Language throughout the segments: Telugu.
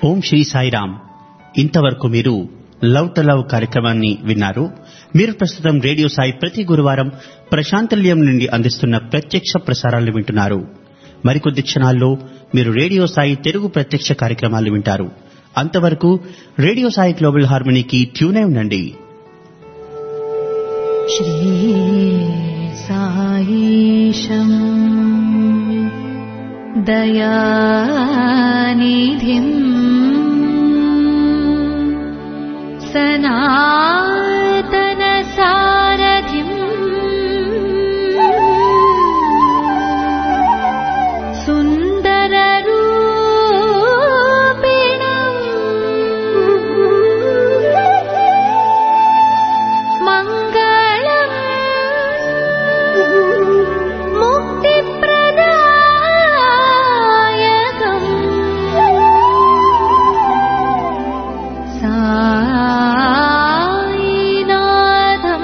ఓం శ్రీ సాయిరామ్ ఇంతవరకు మీరు లవ్ టు లవ్ కార్యక్రమాన్ని విన్నారు మీరు ప్రస్తుతం రేడియో సాయి ప్రతి గురువారం ప్రశాంతల్యం నుండి అందిస్తున్న ప్రత్యక్ష ప్రసారాలు వింటున్నారు మరికొద్ది క్షణాల్లో మీరు రేడియో సాయి తెలుగు ప్రత్యక్ష కార్యక్రమాలు వింటారు అంతవరకు రేడియో సాయి గ్లోబల్ హార్మనీకి ట్యూన్ అయి ఉండండి श्रीसायीशम् दयानिधिम् सनातनसारथिम् सुन्दररूपिणम् मङ्गलम् मुक्तिप्रदायकम् सायिनाथम्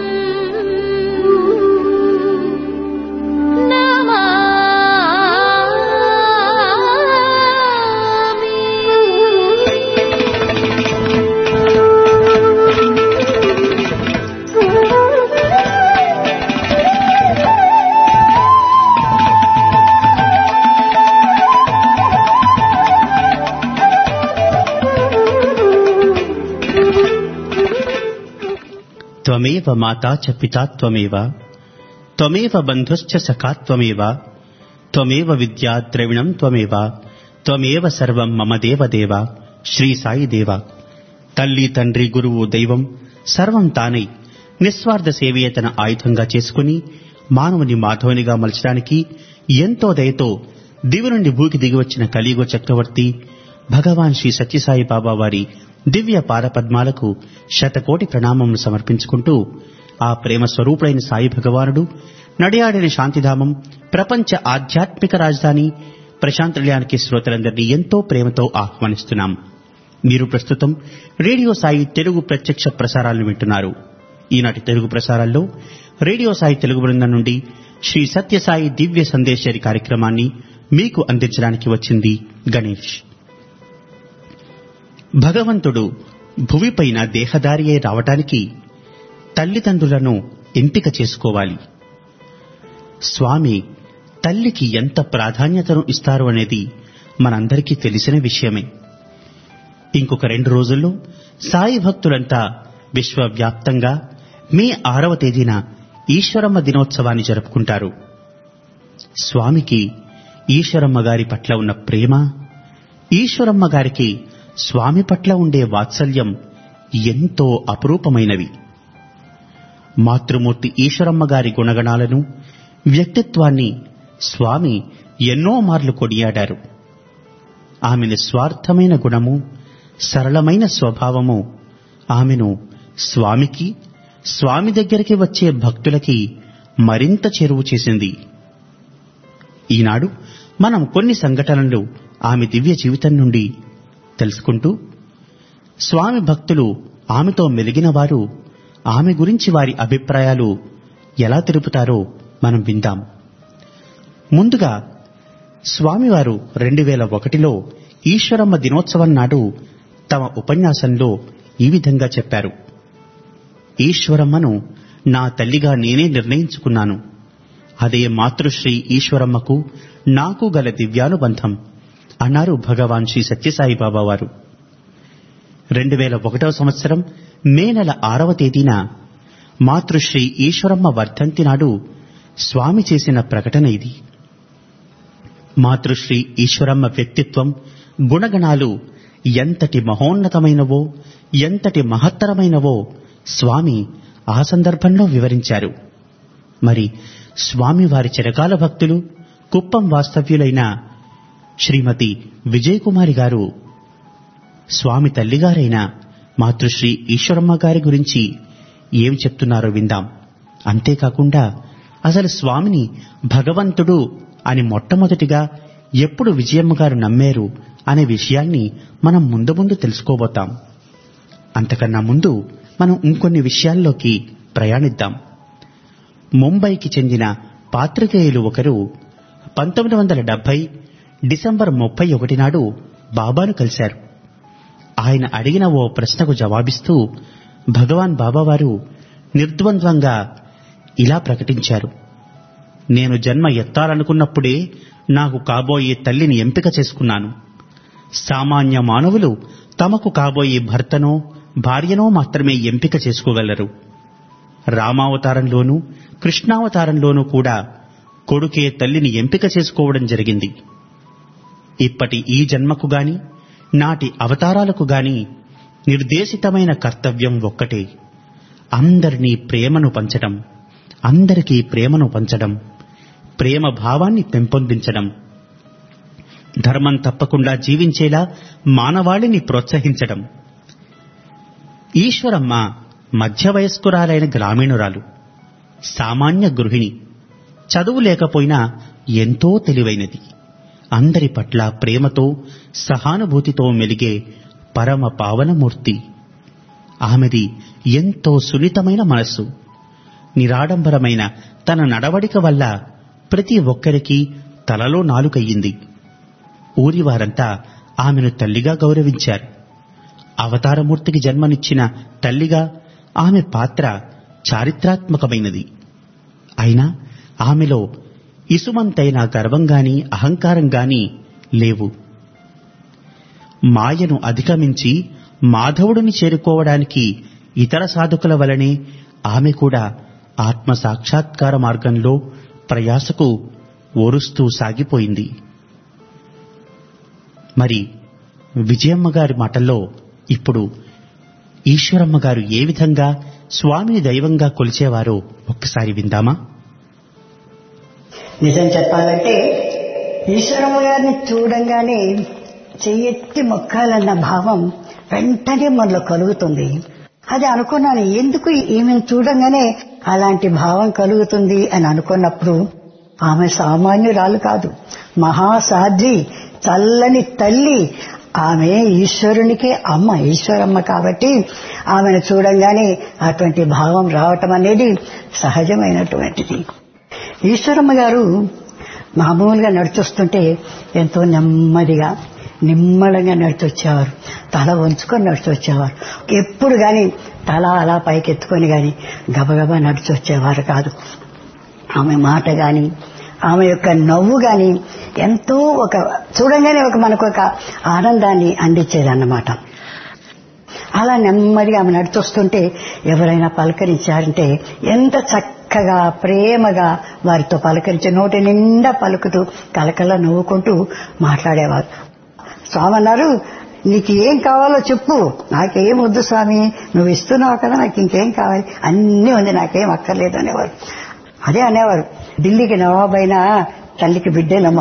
త్వమేవ మాతా చ పితా త్వమేవ త్వమేవ బంధుశ్చ సఖా త్వమేవ త్వమేవ విద్యా ద్రవిణం త్వమేవ త్వమేవ సర్వం మమ దేవదేవ శ్రీ సాయి దేవ తల్లి తండ్రి గురువు దైవం సర్వం తానై నిస్వార్థ సేవయే తన ఆయుధంగా చేసుకుని మానవుని మాధవునిగా మలచడానికి ఎంతో దయతో దివి నుండి భూకి దిగివచ్చిన కలియుగ చక్రవర్తి భగవాన్ శ్రీ సత్యసాయి బాబా వారి దివ్య పాదపద్మాలకు శతకోటి ప్రణామములు సమర్పించుకుంటూ ఆ ప్రేమ స్వరూపుడైన సాయి భగవానుడు నడియాడిన శాంతిధామం ప్రపంచ ఆధ్యాత్మిక రాజధాని ప్రశాంతల్యానికి శ్రోతలందరినీ ఎంతో ప్రేమతో ఆహ్వానిస్తున్నాం మీరు ప్రస్తుతం రేడియో సాయి తెలుగు ప్రత్యక్ష ప్రసారాలను వింటున్నారు ఈనాటి తెలుగు ప్రసారాల్లో రేడియో సాయి తెలుగు బృందం నుండి శ్రీ సత్యసాయి దివ్య సందేశరి కార్యక్రమాన్ని మీకు అందించడానికి వచ్చింది గణేష్ భగవంతుడు భువిపైన దేహదారి అయి రావటానికి తల్లిదండ్రులను ఎంపిక చేసుకోవాలి స్వామి తల్లికి ఎంత ప్రాధాన్యతను ఇస్తారు అనేది మనందరికీ తెలిసిన విషయమే ఇంకొక రెండు రోజుల్లో సాయి భక్తులంతా విశ్వవ్యాప్తంగా మే ఆరవ తేదీన ఈశ్వరమ్మ దినోత్సవాన్ని జరుపుకుంటారు స్వామికి ఈశ్వరమ్మ గారి పట్ల ఉన్న ప్రేమ ఈశ్వరమ్మ గారికి స్వామి పట్ల ఉండే వాత్సల్యం ఎంతో అపురూపమైనవి మాతృమూర్తి ఈశ్వరమ్మ గారి గుణగణాలను వ్యక్తిత్వాన్ని స్వామి ఎన్నో మార్లు కొనియాడారు ఆమె నిస్వార్థమైన గుణము సరళమైన స్వభావము ఆమెను స్వామికి స్వామి దగ్గరికి వచ్చే భక్తులకి మరింత చేరువు చేసింది ఈనాడు మనం కొన్ని సంఘటనలు ఆమె దివ్య జీవితం నుండి తెలుసుకుంటూ స్వామి భక్తులు ఆమెతో మెలిగిన వారు ఆమె గురించి వారి అభిప్రాయాలు ఎలా తెలుపుతారో మనం విందాం ముందుగా స్వామివారు రెండు వేల ఒకటిలో ఈశ్వరమ్మ దినోత్సవం నాడు తమ ఉపన్యాసంలో ఈ విధంగా చెప్పారు ఈశ్వరమ్మను నా తల్లిగా నేనే నిర్ణయించుకున్నాను అదే మాతృశ్రీ ఈశ్వరమ్మకు నాకు గల దివ్యానుబంధం అన్నారు భగవాన్ శ్రీ సత్యసాయి బాబా వారు రెండు వేల ఒకటవ సంవత్సరం మే నెల ఆరవ తేదీన మాతృశ్రీ ఈశ్వరమ్మ వర్ధంతి నాడు స్వామి చేసిన ప్రకటన ఇది మాతృశ్రీ ఈశ్వరమ్మ వ్యక్తిత్వం గుణగణాలు ఎంతటి మహోన్నతమైనవో ఎంతటి మహత్తరమైనవో స్వామి ఆ సందర్భంలో వివరించారు మరి స్వామి వారి చిరకాల భక్తులు కుప్పం వాస్తవ్యులైన శ్రీమతి విజయకుమారి గారు స్వామి తల్లిగారైన మాతృశ్రీ ఈశ్వరమ్మ గారి గురించి ఏం చెప్తున్నారో విందాం అంతేకాకుండా అసలు స్వామిని భగవంతుడు అని మొట్టమొదటిగా ఎప్పుడు విజయమ్మ గారు నమ్మారు అనే విషయాన్ని మనం ముందు ముందు తెలుసుకోబోతాం అంతకన్నా ముందు మనం ఇంకొన్ని విషయాల్లోకి ప్రయాణిద్దాం ముంబైకి చెందిన పాత్రికేయులు ఒకరు పంతొమ్మిది వందల డెబ్బై డిసెంబర్ ముప్పై ఒకటి నాడు బాబాను కలిశారు ఆయన అడిగిన ఓ ప్రశ్నకు జవాబిస్తూ భగవాన్ బాబావారు నిర్ద్వంద్వంగా ఇలా ప్రకటించారు నేను జన్మ ఎత్తాలనుకున్నప్పుడే నాకు కాబోయే తల్లిని ఎంపిక చేసుకున్నాను సామాన్య మానవులు తమకు కాబోయే భర్తనో భార్యనో మాత్రమే ఎంపిక చేసుకోగలరు రామావతారంలోనూ కృష్ణావతారంలోనూ కూడా కొడుకే తల్లిని ఎంపిక చేసుకోవడం జరిగింది ఇప్పటి ఈ జన్మకు గాని నాటి అవతారాలకు గాని నిర్దేశితమైన కర్తవ్యం ఒక్కటే అందరినీ ప్రేమను పంచడం అందరికీ ప్రేమను పంచడం ప్రేమ భావాన్ని పెంపొందించడం ధర్మం తప్పకుండా జీవించేలా మానవాళిని ప్రోత్సహించడం ఈశ్వరమ్మ మధ్య వయస్కురాలైన గ్రామీణురాలు సామాన్య గృహిణి చదువు లేకపోయినా ఎంతో తెలివైనది అందరి పట్ల ప్రేమతో సహానుభూతితో మెలిగే పరమ పావనమూర్తి ఆమెది ఎంతో సున్నితమైన మనస్సు నిరాడంబరమైన తన నడవడిక వల్ల ప్రతి ఒక్కరికి తలలో నాలుకయ్యింది ఊరి వారంతా ఆమెను తల్లిగా గౌరవించారు అవతారమూర్తికి జన్మనిచ్చిన తల్లిగా ఆమె పాత్ర చారిత్రాత్మకమైనది అయినా ఆమెలో ఇసుమంతైన గర్వం గాని అహంకారం గాని లేవు మాయను అధిగమించి మాధవుడిని చేరుకోవడానికి ఇతర సాధకుల వలనే ఆమె కూడా ఆత్మ సాక్షాత్కార మార్గంలో ప్రయాసకు ఓరుస్తూ సాగిపోయింది మరి విజయమ్మ గారి మాటల్లో ఇప్పుడు ఈశ్వరమ్మ గారు ఏ విధంగా స్వామిని దైవంగా కొలిచేవారో ఒక్కసారి విందామా నిజం చెప్పాలంటే ఈశ్వరమ్మ గారిని చూడంగానే చెయ్యెత్తి మొక్కాలన్న భావం వెంటనే మనలో కలుగుతుంది అది అనుకున్నాను ఎందుకు ఈమెను చూడంగానే అలాంటి భావం కలుగుతుంది అని అనుకున్నప్పుడు ఆమె సామాన్యురాలు కాదు మహాసాధ్వి చల్లని తల్లి ఆమె ఈశ్వరునికే అమ్మ ఈశ్వరమ్మ కాబట్టి ఆమెను చూడంగానే అటువంటి భావం రావటం అనేది సహజమైనటువంటిది ఈశ్వరమ్మ గారు మామూలుగా నడిచొస్తుంటే ఎంతో నెమ్మదిగా నిమ్మడంగా నడిచొచ్చేవారు తల వంచుకొని నడిచొచ్చేవారు ఎప్పుడు గాని తల అలా పైకెత్తుకొని గాని గబగబా నడిచొచ్చేవారు కాదు ఆమె మాట గాని ఆమె యొక్క నవ్వు గాని ఎంతో ఒక చూడంగానే ఒక మనకు ఒక ఆనందాన్ని అందించేదన్నమాట అలా నెమ్మదిగా ఆమె నడిచొస్తుంటే ఎవరైనా పలకరించారంటే ఎంత చక్కగా ప్రేమగా వారితో పలకరించి నోటి నిండా పలుకుతూ కలకల నవ్వుకుంటూ మాట్లాడేవారు స్వామి అన్నారు నీకు ఏం కావాలో చెప్పు నాకేం వద్దు స్వామి నువ్వు ఇస్తున్నావు కదా నాకు ఇంకేం కావాలి అన్నీ ఉంది నాకేం అక్కర్లేదు అనేవారు అదే అనేవారు ఢిల్లీకి నవాబైనా తల్లికి బిడ్డేనమ్మా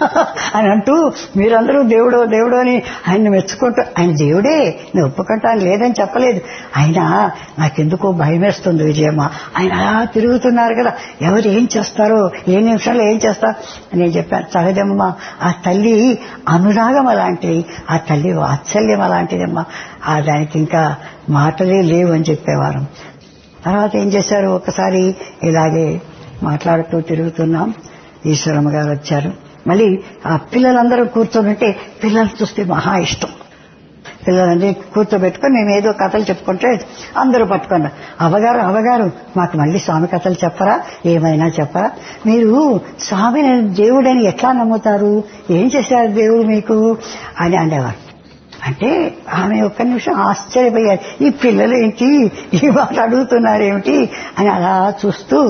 అని అంటూ మీరందరూ దేవుడో దేవుడో అని ఆయన మెచ్చుకుంటూ ఆయన దేవుడే నేను ఒప్పుకుంటాను లేదని చెప్పలేదు ఆయన నాకెందుకో భయం వేస్తుంది విజయమ్మ ఆయన అలా తిరుగుతున్నారు కదా ఎవరు ఏం చేస్తారో ఏ నిమిషంలో ఏం చేస్తారు అని నేను చెప్పాను సహజమ్మ ఆ తల్లి అనురాగం అలాంటిది ఆ తల్లి వాత్సల్యం అలాంటిదమ్మా ఆ దానికి ఇంకా మాటలే లేవు అని చెప్పేవారు తర్వాత ఏం చేశారు ఒకసారి ఇలాగే మాట్లాడుతూ తిరుగుతున్నాం ఈశ్వరమ్మ గారు వచ్చారు మళ్ళీ ఆ పిల్లలందరూ కూర్చొనుంటే పిల్లలు చూస్తే మహా ఇష్టం పిల్లలందరినీ కూర్చోబెట్టుకొని మేము ఏదో కథలు చెప్పుకుంటే అందరూ పట్టుకున్నారు అవగారు అవగారు మాకు మళ్ళీ స్వామి కథలు చెప్పరా ఏమైనా చెప్పరా మీరు స్వామిని దేవుడని ఎట్లా నమ్ముతారు ఏం చేశారు దేవుడు మీకు అని అనేవారు అంటే ఆమె ఒక్క నిమిషం ఆశ్చర్యపోయారు ఈ పిల్లలు ఏంటి ఈ మాట అడుగుతున్నారేమిటి అని అలా చూస్తూ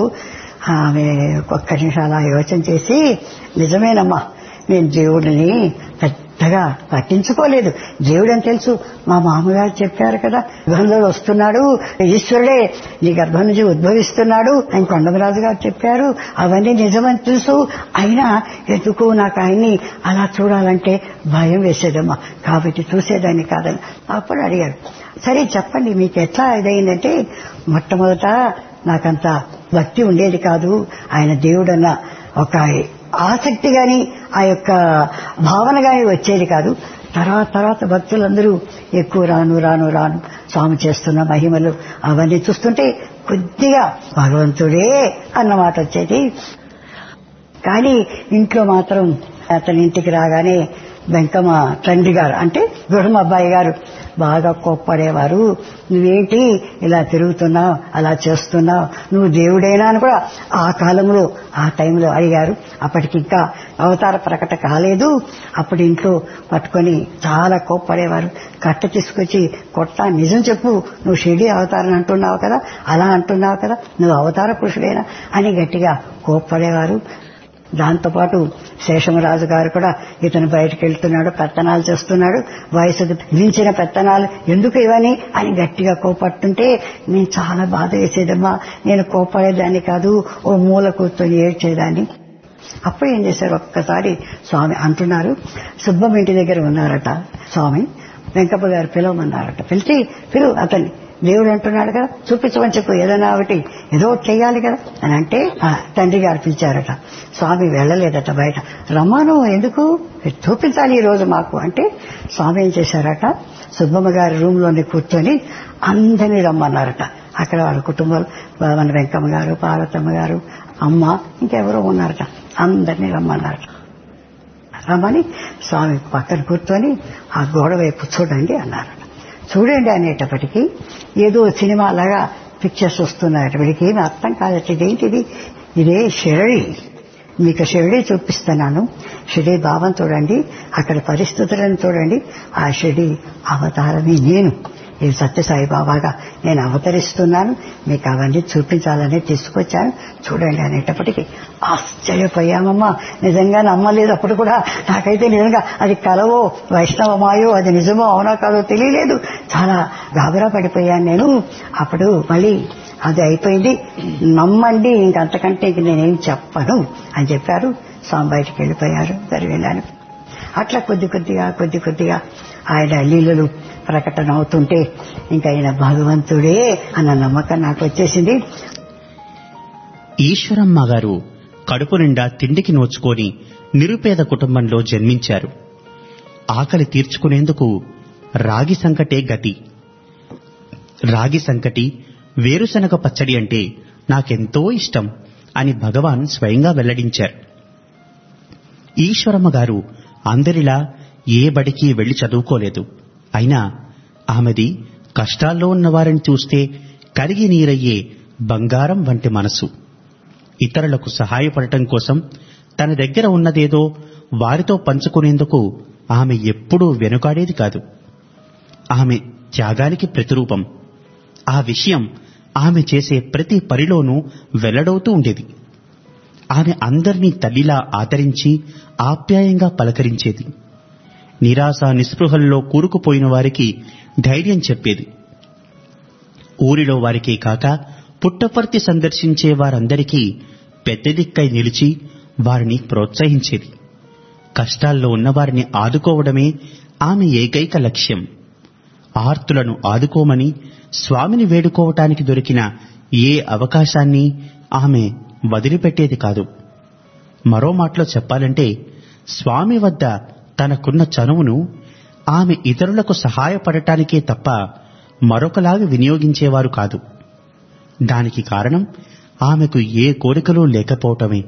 ఆమె ఒక్క నిమిషం అలా యోచన చేసి నిజమేనమ్మా నేను దేవుడిని పెద్దగా పట్టించుకోలేదు దేవుడని తెలుసు మా మామగారు చెప్పారు కదా గర్భంలో వస్తున్నాడు ఈశ్వరుడే నీ గర్భం నుంచి ఉద్భవిస్తున్నాడు ఆయన కొండమరాజు గారు చెప్పారు అవన్నీ నిజమని తెలుసు అయినా ఎందుకు నాకు ఆయన్ని అలా చూడాలంటే భయం వేసేదమ్మా కాబట్టి చూసేదాన్ని కాదని అప్పుడు అడిగారు సరే చెప్పండి మీకు ఎట్లా ఇదైందంటే మొట్టమొదట నాకంత భక్తి ఉండేది కాదు ఆయన దేవుడన్న ఒక ఆసక్తి గాని ఆ యొక్క భావన గాని వచ్చేది కాదు తర్వాత తర్వాత భక్తులందరూ ఎక్కువ రాను రాను రాను స్వామి చేస్తున్న మహిమలు అవన్నీ చూస్తుంటే కొద్దిగా భగవంతుడే అన్నమాట వచ్చేది కానీ ఇంట్లో మాత్రం అతని ఇంటికి రాగానే వెంకమ్మ తండ్రి గారు అంటే గుడమ అబ్బాయి గారు బాగా కోప్పడేవారు నువ్వేంటి ఇలా తిరుగుతున్నావు అలా చేస్తున్నావు నువ్వు దేవుడైనా అని కూడా ఆ కాలంలో ఆ టైంలో అడిగారు అప్పటికి ఇంకా అవతార ప్రకట కాలేదు అప్పుడు ఇంట్లో పట్టుకొని చాలా కోప్పడేవారు కట్ట తీసుకొచ్చి కొట్ట నిజం చెప్పు నువ్వు షిరిడి అవతారం అంటున్నావు కదా అలా అంటున్నావు కదా నువ్వు అవతార పురుషుడేనా అని గట్టిగా కోప్పడేవారు దాంతోపాటు శేషమరాజు గారు కూడా ఇతను బయటకు వెళ్తున్నాడు పెత్తనాలు చేస్తున్నాడు వయసుకు మించిన పెత్తనాలు ఎందుకు ఇవని అని గట్టిగా కోపట్టుంటే నేను చాలా బాధ వేసేదమ్మా నేను కోపడేదాన్ని కాదు ఓ మూల కూర్చొని ఏడ్చేదాన్ని అప్పుడు ఏం చేశారు ఒక్కసారి స్వామి అంటున్నారు సుబ్బమ్మ ఇంటి దగ్గర ఉన్నారట స్వామి వెంకప్ప గారు పిలవమన్నారట పిలిచి పిలువు అతన్ని దేవుడు అంటున్నాడు కదా చూపించమని చెప్పు ఏదైనా ఒకటి ఏదో ఒకటి చెయ్యాలి కదా అని అంటే ఆ, తండ్రి గారు పిలిచారట స్వామి వెళ్ళలేదట బయట రమ్మాను ఎందుకు చూపించాలి ఈ రోజు మాకు అంటే స్వామి ఏం చేశారట సుబ్బమ్మ గారి రూమ్ లోనే కూర్చొని అందరినీ రమ్మన్నారట అక్కడ వాళ్ళ కుటుంబాలు మన వెంకమ్మ గారు పార్వతమ్మ గారు అమ్మ ఇంకెవరో ఉన్నారట అందరినీ రమ్మన్నారట రమ్మని స్వామి పక్కన కూర్చొని ఆ గోడ వైపు చూడండి అన్నారట చూడండి అనేటప్పటికీ ఏదో సినిమా లాగా పిక్చర్స్ వస్తున్నాయటప్పటికి ఏమి అర్థం కాదట ఇదేంటిది ఇదే షిరడి మీకు షిరడి చూపిస్తున్నాను షిరడి భావం చూడండి అక్కడ పరిస్థితులను చూడండి ఆ షిరడి అవతారమే నేను ఇది సత్యసాయి బాబాగా నేను అవతరిస్తున్నాను మీకు అవన్నీ చూపించాలని తీసుకొచ్చాను చూడండి అనేటప్పటికీ ఆశ్చర్యపోయామమ్మా నిజంగా నమ్మలేదు అప్పుడు కూడా నాకైతే నిజంగా అది కలవో వైష్ణవమాయో అది నిజమో అవునో కాదో తెలియలేదు చాలా గాబరా పడిపోయాను నేను అప్పుడు మళ్ళీ అది అయిపోయింది నమ్మండి ఇంకంతకంటే ఇంక నేనేం చెప్పను అని చెప్పారు స్వామి బయటికి వెళ్ళిపోయారు సరి వెళ్ళాను అట్లా కొద్ది కొద్దిగా కొద్ది కొద్దిగా ఆయన లీలలు ప్రకటన అవుతుంటే ఇంకా ఆయన భగవంతుడే అన్న నమ్మకం నాకు వచ్చేసింది ఈశ్వరమ్మ గారు కడుపు నిండా తిండికి నోచుకొని నిరుపేద కుటుంబంలో జన్మించారు ఆకలి తీర్చుకునేందుకు రాగి సంకటే గతి రాగి సంకటి వేరుశనగ పచ్చడి అంటే నాకెంతో ఇష్టం అని భగవాన్ స్వయంగా వెల్లడించారు ఈశ్వరమ్మ గారు అందరిలా ఏ బడికి వెళ్లి చదువుకోలేదు అయినా ఆమెది కష్టాల్లో ఉన్న వారిని చూస్తే కరిగి నీరయ్యే బంగారం వంటి మనసు ఇతరులకు సహాయపడటం కోసం తన దగ్గర ఉన్నదేదో వారితో పంచుకునేందుకు ఆమె ఎప్పుడూ వెనుకాడేది కాదు ఆమె త్యాగానికి ప్రతిరూపం ఆ విషయం ఆమె చేసే ప్రతి పనిలోనూ వెల్లడవుతూ ఉండేది ఆమె అందరినీ తల్లిలా ఆదరించి ఆప్యాయంగా పలకరించేది నిరాశ నిస్పృహల్లో కూరుకుపోయిన వారికి ధైర్యం చెప్పేది ఊరిలో వారికే కాక పుట్టపర్తి సందర్శించే వారందరికీ పెద్ద దిక్కై నిలిచి వారిని ప్రోత్సహించేది కష్టాల్లో ఉన్నవారిని ఆదుకోవడమే ఆమె ఏకైక లక్ష్యం ఆర్తులను ఆదుకోమని స్వామిని వేడుకోవటానికి దొరికిన ఏ అవకాశాన్ని ఆమె వదిలిపెట్టేది కాదు మరో మాటలో చెప్పాలంటే స్వామి వద్ద తనకున్న చనువును ఆమె ఇతరులకు సహాయపడటానికే తప్ప మరొకలాగా వినియోగించేవారు కాదు దానికి కారణం ఆమెకు ఏ కోరికలు లేకపోవటమే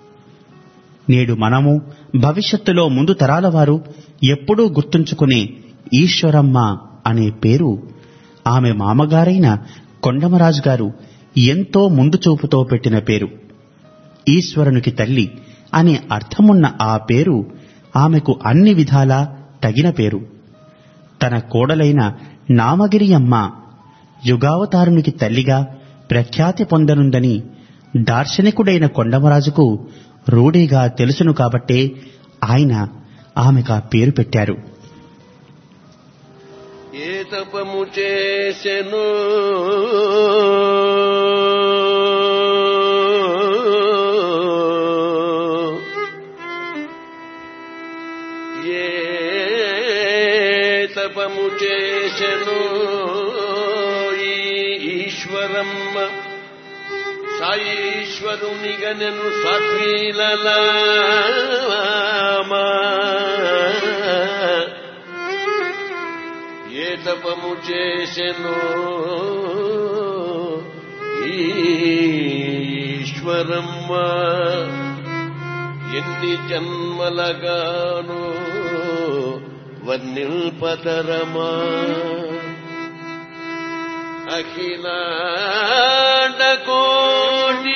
నేడు మనము భవిష్యత్తులో ముందు తరాల వారు ఎప్పుడూ గుర్తుంచుకునే ఈశ్వరమ్మ అనే పేరు ఆమె మామగారైన కొండమరాజు గారు ఎంతో ముందు చూపుతో పెట్టిన పేరు ఈశ్వరునికి తల్లి అనే అర్థమున్న ఆ పేరు ఆమెకు అన్ని విధాలా తగిన పేరు తన కోడలైన నామగిరి అమ్మ యుగావతారునికి తల్లిగా ప్రఖ్యాతి పొందనుందని దార్శనికుడైన కొండమరాజుకు రూఢీగా తెలుసును కాబట్టే ఆయన ఆమెకు ఆ పేరు పెట్టారు ఏ తపము చేసెను ఏ తపము చేసెను ఈ ఈశ్వరమ్మ సాయీశ్వరునిగనెను సాధ్వీలలామా ఏ తపము చేసెను ఈశ్వరమ్మ ఎన్ని జన్మలగాను వర్ణిల్పతరమా అఖిలాండకోటి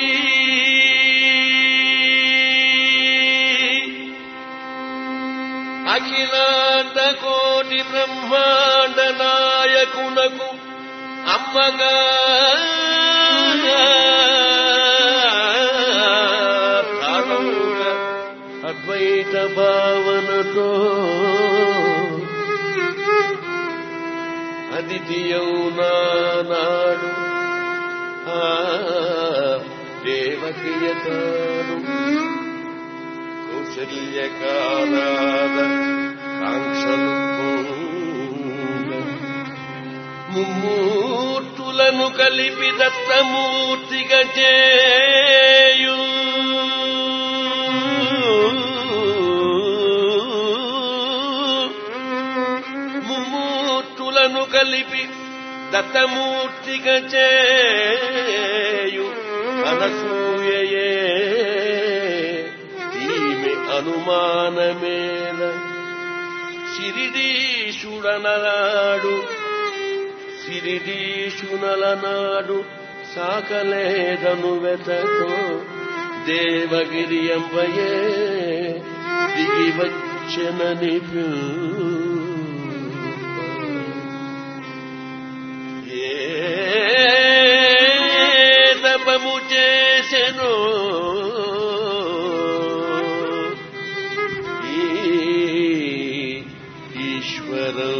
అఖిలాండకోటి బ్రహ్మాండ నాయకునకు అమ్మగా ప్రాణముగా అద్వైత భావనతో అదితియౌనాడు ఆ దేవకియతాను కౌశల్యకాలాద కాంక్షలు ముమ్మూర్తులను కలిపి దత్తమూర్తిగా చేయు ముమ్మూర్తులను కలిపి దత్తమూర్తిగా చేయు అనసూయయే ఈమె అనుమానమేల సిరిడీశుడననాడు సిరిడీశునలనాడు సాకలేదను వెతకో దేవగిరి అంబయే దిగి వచ్చనని ఏ తపము చేసెను ఈ ఈశ్వరం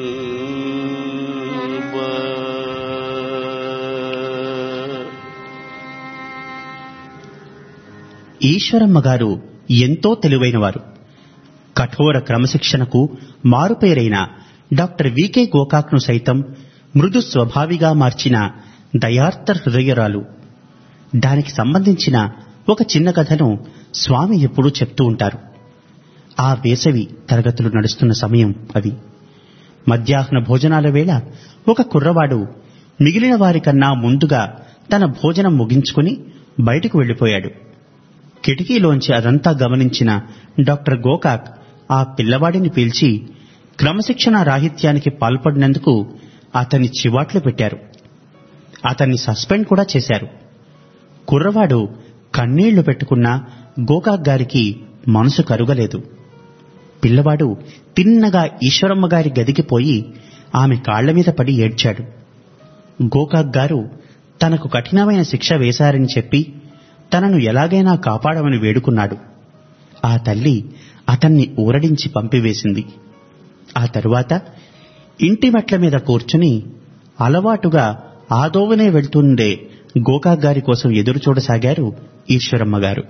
ఈశ్వరమ్మ గారు ఎంతో తెలివైనవారు కఠోర క్రమశిక్షణకు మారుపేరైన డాక్టర్ వికే గోకాక్ను సైతం మృదు స్వభావిగా మార్చిన దయార్త హృదయరాలు దానికి సంబంధించిన ఒక చిన్న కథను స్వామి ఎప్పుడూ చెప్తూ ఉంటారు ఆ వేసవి తరగతులు నడుస్తున్న సమయం అది మధ్యాహ్న భోజనాల వేళ ఒక కుర్రవాడు మిగిలిన వారికన్నా ముందుగా తన భోజనం ముగించుకుని బయటకు వెళ్లిపోయాడు కిటికీలోంచి అదంతా గమనించిన డాక్టర్ గోకాక్ ఆ పిల్లవాడిని పీల్చి క్రమశిక్షణ రాహిత్యానికి పాల్పడినందుకు అతన్ని చివాట్లు పెట్టారు అతన్ని సస్పెండ్ కూడా చేశారు కుర్రవాడు కన్నీళ్లు పెట్టుకున్నా గోకాక్ గారికి మనసు కరుగలేదు పిల్లవాడు తిన్నగా ఈశ్వరమ్మ గారి గదికి పోయి ఆమె కాళ్ల మీద పడి ఏడ్చాడు గోకాక్ గారు తనకు కఠినమైన శిక్ష వేశారని చెప్పి తనను ఎలాగైనా కాపాడమని వేడుకున్నాడు ఆ తల్లి అతన్ని ఊరడించి పంపివేసింది ఆ తరువాత ఇంటి మెట్ల మీద కూర్చుని అలవాటుగా ఆదోవనే వెళ్తుండే గోకాక్ గారి కోసం ఎదురు చూడసాగారు ఈశ్వరమ్మ గారు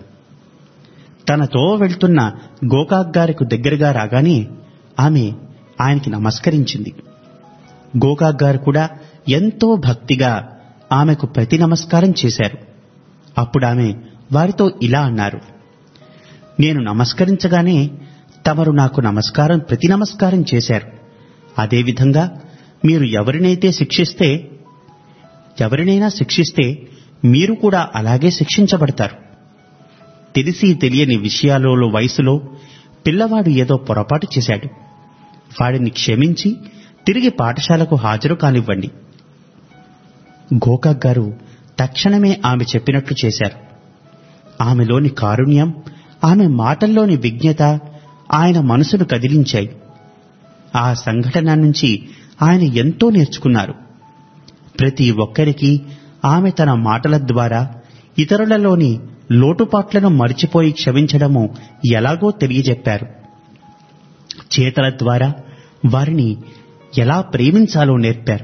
తనతో వెళ్తున్న గోకాక్ గారికి దగ్గరగా రాగానే ఆమె ఆయనకి నమస్కరించింది గోకాక్ గారు కూడా ఎంతో భక్తిగా ఆమెకు ప్రతి నమస్కారం చేశారు అప్పుడు ఆమె వారితో ఇలా అన్నారు నేను నమస్కరించగానే తమరు నాకు నమస్కారం ప్రతి నమస్కారం చేశారు అదేవిధంగా మీరు ఎవరినైతే శిక్షిస్తే ఎవరినైనా శిక్షిస్తే మీరు కూడా అలాగే శిక్షించబడతారు తెలిసి తెలియని విషయాలలో వయసులో పిల్లవాడు ఏదో పొరపాటు చేశాడు వాడిని క్షమించి తిరిగి పాఠశాలకు హాజరు కానివ్వండి గోకాక్ గారు తక్షణమే ఆమె చెప్పినట్లు చేశారు ఆమెలోని కారుణ్యం ఆమె మాటల్లోని విజ్ఞత ఆయన మనసును కదిలించాయి ఆ సంఘటన నుంచి ఆయన ఎంతో నేర్చుకున్నారు ప్రతి ఒక్కరికి ఆమె తన మాటల ద్వారా ఇతరులలోని లోటుపాట్లను మరిచిపోయి క్షమించడము ఎలాగో తెలియజెప్పారు చేతల ద్వారా వారిని ఎలా ప్రేమించాలో నేర్పారు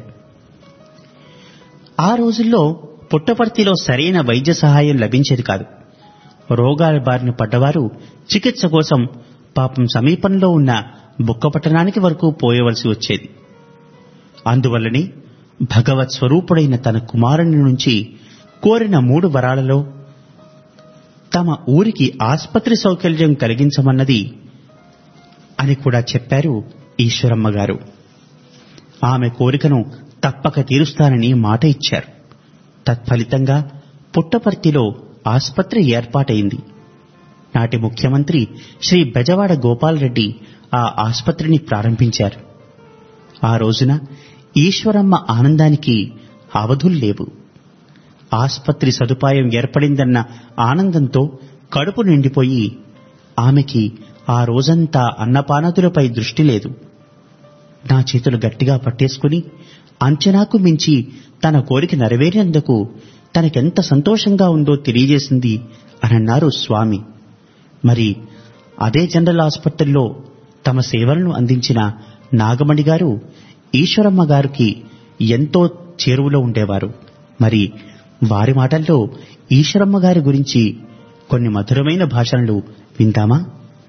ఆ రోజుల్లో పుట్టపర్తిలో సరైన వైద్య సహాయం లభించేది కాదు రోగాల బారిన పడ్డవారు చికిత్స కోసం పాపం సమీపంలో ఉన్న బుక్కపట్టణానికి వరకు పోయవలసి వచ్చేది అందువల్లనే భగవత్ స్వరూపుడైన తన కుమారుని నుంచి కోరిన మూడు వరాలలో తమ ఊరికి ఆస్పత్రి సౌకర్యం కలిగించమన్నది అని కూడా చెప్పారు ఈశ్వరమ్మ గారు ఆమె కోరికను తప్పక తీరుస్తానని మాట ఇచ్చారు తత్ఫలితంగా పుట్టపర్తిలో ఆస్పత్రి ఏర్పాటైంది నాటి ముఖ్యమంత్రి శ్రీ బెజవాడ గోపాల్ రెడ్డి ఆ ఆసుపత్రిని ప్రారంభించారు ఆ రోజున ఈశ్వరమ్మ ఆనందానికి అవధులు లేవు ఆసుపత్రి సదుపాయం ఏర్పడిందన్న ఆనందంతో కడుపు నిండిపోయి ఆమెకి ఆ రోజంతా అన్నపానదులపై దృష్టి లేదు నా చేతులు గట్టిగా పట్టేసుకుని అంచనాకు మించి తన కోరిక నెరవేరినందుకు తనకెంత సంతోషంగా ఉందో తెలియజేసింది అనన్నారు స్వామి మరి అదే జనరల్ ఆసుపత్రిలో తమ సేవలను అందించిన నాగమణి గారు ఈశ్వరమ్మ గారికి ఎంతో చేరువలో ఉండేవారు మరి వారి మాటల్లో ఈశ్వరమ్మ గారి గురించి కొన్ని మధురమైన భాషలు విందామా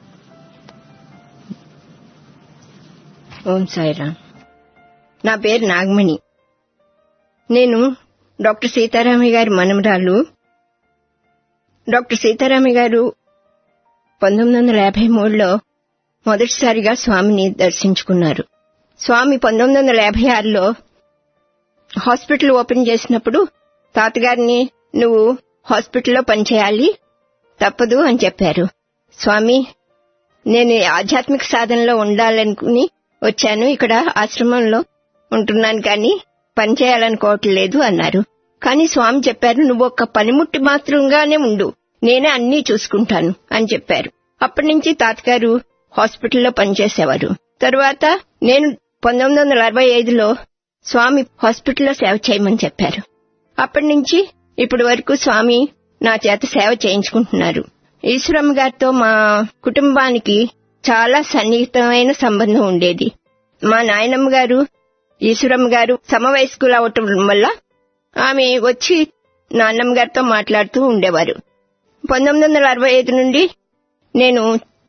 ఓం సాయిరామ్ నా పేరు నాగమణి నేను డాక్టర్ సీతారామయ్య గారి మనమరాలు డాక్టర్ సీతారామయ్య గారు పంతొమ్మిది వందల యాభై మూడులో మొదటిసారిగా స్వామిని దర్శించుకున్నారు స్వామి పంతొమ్మిది వందల యాభై ఆరులో హాస్పిటల్ ఓపెన్ చేసినప్పుడు తాతగారిని నువ్వు హాస్పిటల్లో పనిచేయాలి తప్పదు అని చెప్పారు స్వామి నేను ఆధ్యాత్మిక సాధనలో ఉండాలనుకుని వచ్చాను ఇక్కడ ఆశ్రమంలో ఉంటున్నాను కానీ పని చేయాలనుకోవట్లేదు అన్నారు కానీ స్వామి చెప్పారు నువ్వు ఒక్క పనిముట్టి మాత్రంగానే ఉండు నేనే అన్నీ చూసుకుంటాను అని చెప్పారు అప్పటి నుంచి తాతగారు హాస్పిటల్లో పనిచేసేవారు తరువాత నేను పంతొమ్మిది వందల అరవై ఐదులో స్వామి హాస్పిటల్లో సేవ చేయమని చెప్పారు అప్పటి నుంచి ఇప్పటి వరకు స్వామి నా చేత సేవ చేయించుకుంటున్నారు ఈశ్వరమ్మ గారితో మా కుటుంబానికి చాలా సన్నిహితమైన సంబంధం ఉండేది మా నాయనమ్మ గారు ఈశ్వరమ్మ గారు సమవయస్కులు అవటం వల్ల ఆమె వచ్చి నాన్నమ్మ గారితో మాట్లాడుతూ ఉండేవారు పంతొమ్మిది వందల అరవై ఐదు నుండి నేను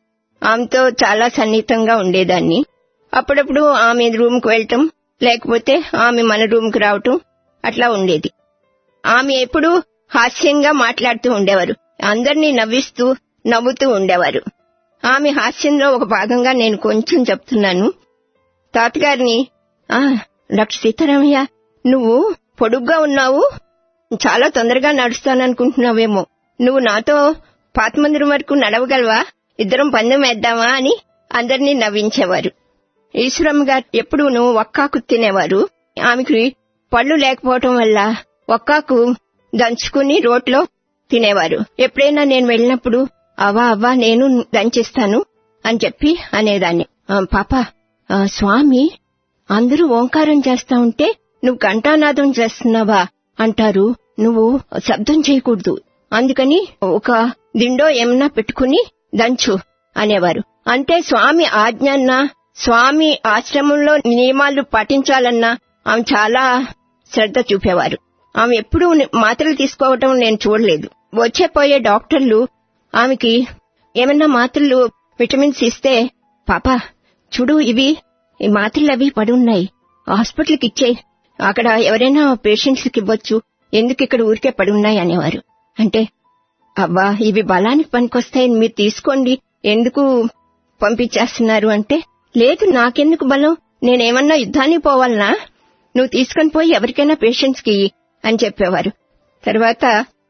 ఆమెతో చాలా సన్నిహితంగా ఉండేదాన్ని అప్పుడప్పుడు ఆమె రూమ్కి వెళ్ళటం లేకపోతే ఆమె మన రూమ్కి రావటం అట్లా ఉండేది ఆమె ఎప్పుడూ హాస్యంగా మాట్లాడుతూ ఉండేవారు అందరినీ నవ్విస్తూ నవ్వుతూ ఉండేవారు ఆమె హాస్యంలో ఒక భాగంగా నేను కొంచెం చెప్తున్నాను తాతగారిని ఆ డాక్టర్ సీతారామయ్య నువ్వు పొడుగ్గా ఉన్నావు చాలా తొందరగా నడుస్తాననుకుంటున్నావేమో నువ్వు నాతో పాత మందిరం వరకు నడవగలవా ఇద్దరం పందెం వేద్దామా అని అందరినీ నవ్వించేవారు ఈశ్వరమ్మ గారు ఎప్పుడూ ఒక్కాకు తినేవారు ఆమెకి పళ్ళు లేకపోవటం వల్ల ఒక్కాకు దంచుకుని రోట్లో తినేవారు ఎప్పుడైనా నేను వెళ్ళినప్పుడు అవ్వా అవ్వా నేను దంచిస్తాను అని చెప్పి అనేదాన్ని "ఆ, పాప ఆ, స్వామి అందరూ ఓంకారం చేస్తా ఉంటే నువ్వు ఘంటానాదం చేస్తున్నావా అంటారు నువ్వు శబ్దం చేయకూడదు అందుకని ఒక దిండో ఏమన్నా పెట్టుకుని దంచు అనేవారు అంటే స్వామి ఆజ్ఞన్న స్వామి ఆశ్రమంలో నియమాలు పాటించాలన్నా ఆమె చాలా శ్రద్ధ చూపేవారు ఆమె ఎప్పుడూ మాత్రలు తీసుకోవటం నేను చూడలేదు వచ్చే పోయే డాక్టర్లు ఆమెకి ఏమన్నా మాత్రలు విటమిన్స్ ఇస్తే పాప చూడు ఇవి ఈ మాత్రలు అవి పడున్నాయి హాస్పిటల్కి ఇచ్చే అక్కడ ఎవరైనా పేషెంట్స్ కి ఇవ్వచ్చు ఎందుకు ఇక్కడ ఊరికే పడున్నాయి అనేవారు అంటే అవ్వా ఇవి బలానికి పనికొస్తాయని మీరు తీసుకోండి ఎందుకు పంపించేస్తున్నారు అంటే లేదు నాకెందుకు బలం నేనేమన్నా యుద్ధానికి పోవాలనా నువ్వు తీసుకొని పోయి ఎవరికైనా పేషెంట్స్ కి ఇయ్యి అని చెప్పేవారు తర్వాత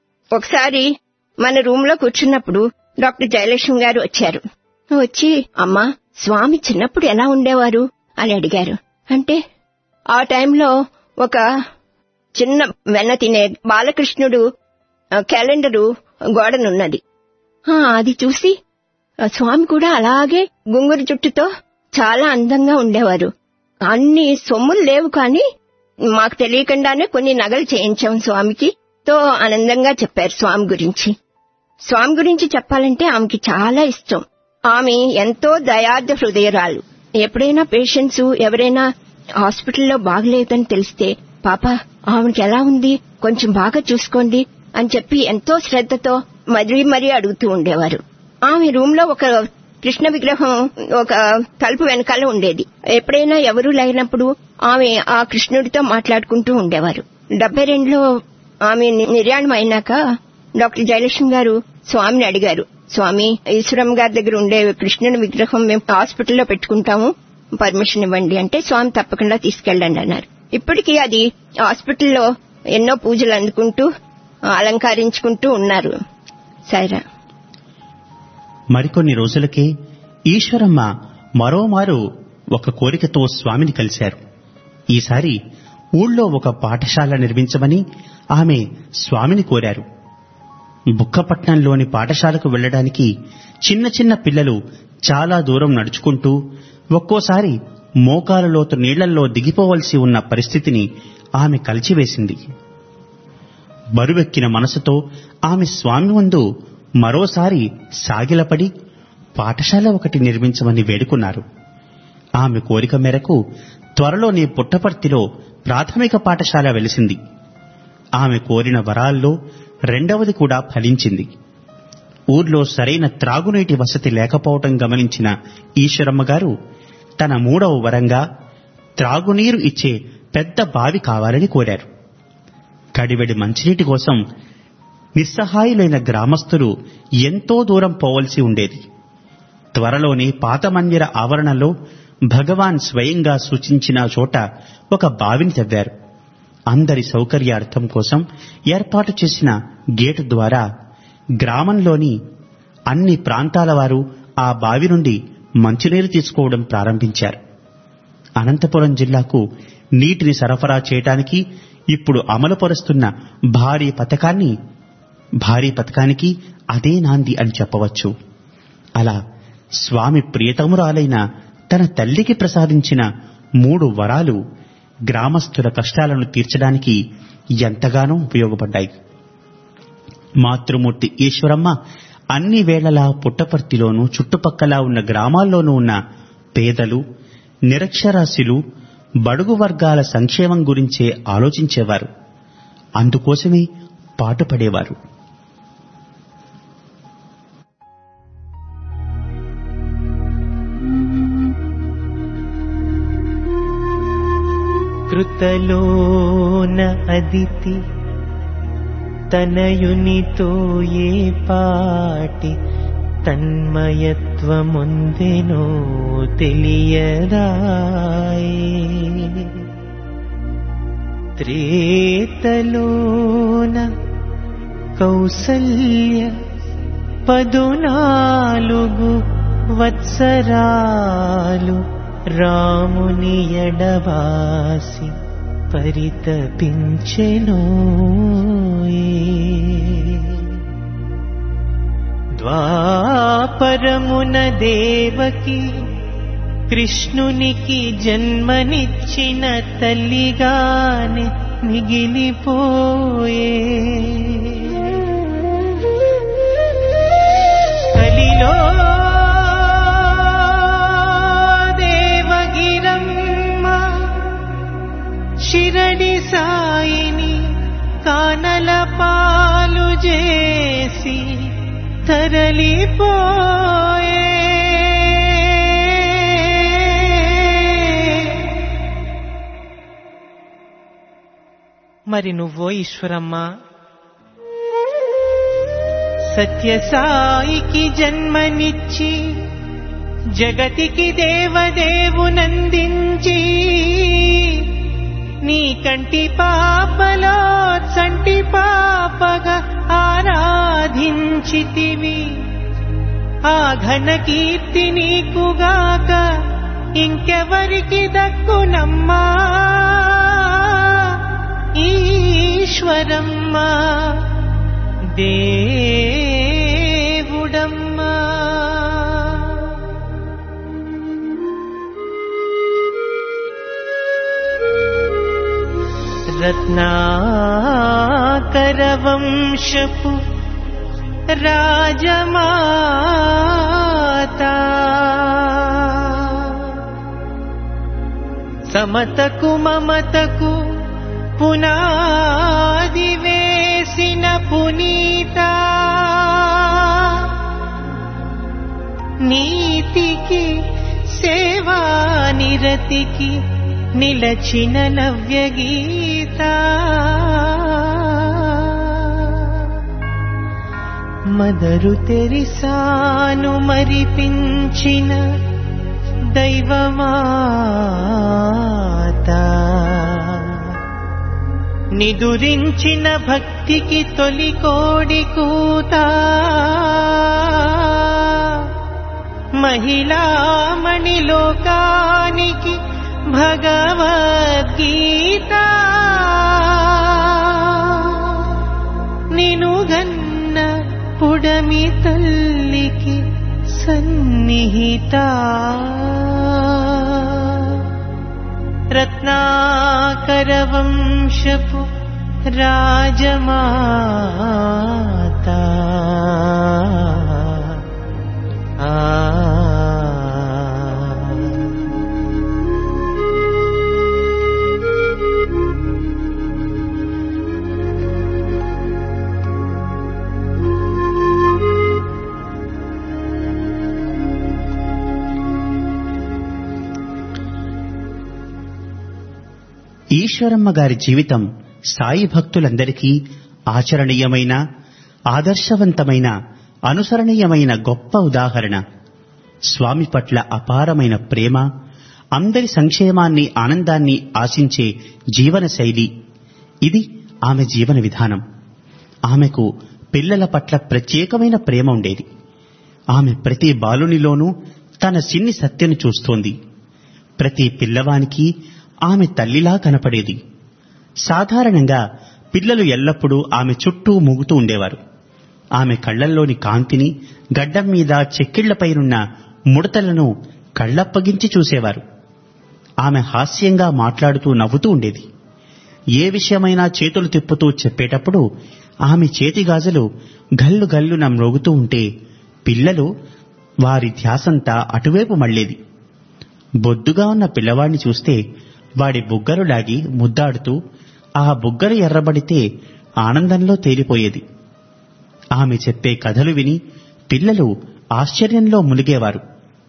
ఒకసారి మన రూమ్ లో కూర్చున్నప్పుడు డాక్టర్ జయలక్ష్మి గారు వచ్చారు వచ్చి అమ్మా స్వామి చిన్నప్పుడు ఎలా ఉండేవారు అని అడిగారు అంటే ఆ టైంలో ఒక చిన్న వెన్న తినే బాలకృష్ణుడు ఆ, క్యాలెండరు గోడనున్నది ఆ, అది చూసి ఆ, స్వామి కూడా అలాగే గుంగురు జుట్టుతో చాలా అందంగా ఉండేవారు అన్ని సొమ్ములు లేవు కానీ మాకు తెలియకుండానే కొన్ని నగలు చేయించాం స్వామికి తో ఆనందంగా చెప్పారు స్వామి గురించి స్వామి గురించి చెప్పాలంటే ఆమెకి చాలా ఇష్టం ఆమె ఎంతో దయార్థ హృదయరాలు ఎప్పుడైనా పేషెంట్స్ ఎవరైనా హాస్పిటల్లో బాగలేదని తెలిస్తే పాప ఆమెకి ఎలా ఉంది కొంచెం బాగా చూసుకోండి అని చెప్పి ఎంతో శ్రద్ధతో మరీ మరీ అడుగుతూ ఉండేవారు ఆమె రూమ్ లో ఒక కృష్ణ విగ్రహం ఒక తలుపు వెనకాల ఉండేది ఎప్పుడైనా ఎవరూ లేనప్పుడు ఆమె ఆ కృష్ణుడితో మాట్లాడుకుంటూ ఉండేవారు డెబ్బై రెండులో ఆమె ని- నిర్యాణం అయినాక డాక్టర్ జయలక్ష్మి గారు స్వామిని అడిగారు స్వామి ఈశ్వరం గారి దగ్గర ఉండే కృష్ణుని విగ్రహం మేము హాస్పిటల్లో పెట్టుకుంటాము పర్మిషన్ ఇవ్వండి అంటే స్వామి తప్పకుండా తీసుకెళ్ళండి అన్నారు ఇప్పటికీ అది హాస్పిటల్లో ఎన్నో పూజలు అందుకుంటూ అలంకరించుకుంటూ ఉన్నారు సైరా మరికొన్ని రోజులకే ఈశ్వరమ్మ మరోమారు ఒక కోరికతో స్వామిని కలిశారు ఈసారి ఊళ్ళో ఒక పాఠశాల నిర్మించమని ఆమె స్వామిని కోరారు బుక్కపట్నంలోని పాఠశాలకు వెళ్ళడానికి చిన్న చిన్న పిల్లలు చాలా దూరం నడుచుకుంటూ ఒక్కోసారి మోకాల లోతు నీళ్లలో దిగిపోవలసి ఉన్న పరిస్థితిని ఆమె కలిచివేసింది బరువెక్కిన మనసుతో ఆమె స్వామి ముందు మరోసారి సాగిలపడి పాఠశాల ఒకటి నిర్మించమని వేడుకున్నారు ఆమె కోరిక మేరకు త్వరలోనే పుట్టపర్తిలో ప్రాథమిక పాఠశాల వెలిసింది ఆమె కోరిన వరాల్లో రెండవది కూడా ఫలించింది ఊర్లో సరైన త్రాగునీటి వసతి లేకపోవటం గమనించిన ఈశ్వరమ్మ గారు తన మూడవ వరంగా త్రాగునీరు ఇచ్చే పెద్ద బావి కావాలని కోరారు కడివెడి మంచినీటి కోసం నిస్సహాయులైన గ్రామస్తులు ఎంతో దూరం పోవలసి ఉండేది త్వరలోనే పాత మందిర ఆవరణలో భగవాన్ స్వయంగా సూచించిన చోట ఒక బావిని తవ్వారు అందరి సౌకర్యార్థం కోసం ఏర్పాటు చేసిన గేటు ద్వారా గ్రామంలోని అన్ని ప్రాంతాల వారు ఆ బావి నుండి మంచినీరు తీసుకోవడం ప్రారంభించారు అనంతపురం జిల్లాకు నీటిని సరఫరా చేయడానికి ఇప్పుడు అమలుపరుస్తున్న భారీ పథకాన్ని భారీ పథకానికి అదే నాంది అని చెప్పవచ్చు అలా స్వామి ప్రియతమురాలైన తన తల్లికి ప్రసాదించిన మూడు వరాలు గ్రామస్తుల కష్టాలను తీర్చడానికి ఎంతగానో ఉపయోగపడ్డాయి మాతృమూర్తి ఈశ్వరమ్మ అన్ని వేళలా పుట్టపర్తిలోనూ చుట్టుపక్కల ఉన్న గ్రామాల్లోనూ ఉన్న పేదలు నిరక్షరాస్యులు బడుగు వర్గాల సంక్షేమం గురించే ఆలోచించేవారు అందుకోసమే పాటుపడేవారు కృతలోన అదితి తనయునితో ఏ పాటి తన్మయత్వముందెనో తెలియదాయే త్రేతలోన కౌసల్య పదునాలుగు వత్సరాలు రాముని ఎడవాసి పరితపించెను ద్వాపరమున దేవకి కృష్ణునికి జన్మనిచ్చిన తల్లిగానే మిగిలిపోయే కలిలో దేవగిరమ్మ శిరడి సాయిని కానల పాలు చేసి తరలిపోయే మరి నువ్వో ఈశ్వరమ్మ సత్యసాయికి జన్మనిచ్చి జగతికి దేవదేవునందించి నీ కంటి పాపలో చంటి పాపగా ఆరాధించితివి ఆ ఘన కీర్తి నీకుగాక ఇంకెవరికి దక్కునమ్మా ఈశ్వరమ్మా దేవుడమ్మా రత్నాకరవంశపు రాజమాతా సమతకు మమతకు పునాది వేసిన పునీత నీతికి సేవా నిరతికి నిలచిన నవ్య గీత మదరు తెరిసాను మరిపించిన దైవమాత నిదురించిన భక్తికి తొలి కోడి కూత మహిళామణి లోకానికి భగవద్గీత నినుగన్న పుడమి తల్లికి సన్నిహిత రత్నాకర వంశపు రాజమాత ఆ ఈశ్వరమ్మ గారి జీవితం సాయి భక్తులందరికీ ఆచరణీయమైన ఆదర్శవంతమైన అనుసరణీయమైన గొప్ప ఉదాహరణ స్వామి పట్ల అపారమైన ప్రేమ అందరి సంక్షేమాన్ని ఆనందాన్ని ఆశించే జీవన శైలి ఇది ఆమె జీవన విధానం ఆమెకు పిల్లల పట్ల ప్రత్యేకమైన ప్రేమ ఉండేది ఆమె ప్రతి బాలునిలోనూ తన సిన్ని సత్యను చూస్తోంది ప్రతి పిల్లవానికి ఆమె తల్లిలా కనపడేది సాధారణంగా పిల్లలు ఎల్లప్పుడూ ఆమె చుట్టూ మూగుతూ ఉండేవారు ఆమె కళ్లల్లోని కాంతిని గడ్డం మీద చెక్కిళ్లపైనున్న ముడతలను కళ్లప్పగించి చూసేవారు ఆమె హాస్యంగా మాట్లాడుతూ నవ్వుతూ ఉండేది ఏ విషయమైనా చేతులు తిప్పుతూ చెప్పేటప్పుడు ఆమె చేతి గాజులు గల్లు గల్లున మ్రోగుతూ ఉంటే పిల్లలు వారి ధ్యాసంతా అటువైపు మళ్ళేది బొద్దుగా ఉన్న పిల్లవాడిని చూస్తే వాడి బుగ్గలు లాగి ముద్దాడుతూ ఆ బుగ్గలు ఎర్రబడితే ఆనందంలో తేలిపోయేది ఆమె చెప్పే కథలు విని పిల్లలు ఆశ్చర్యంలో మునిగేవారు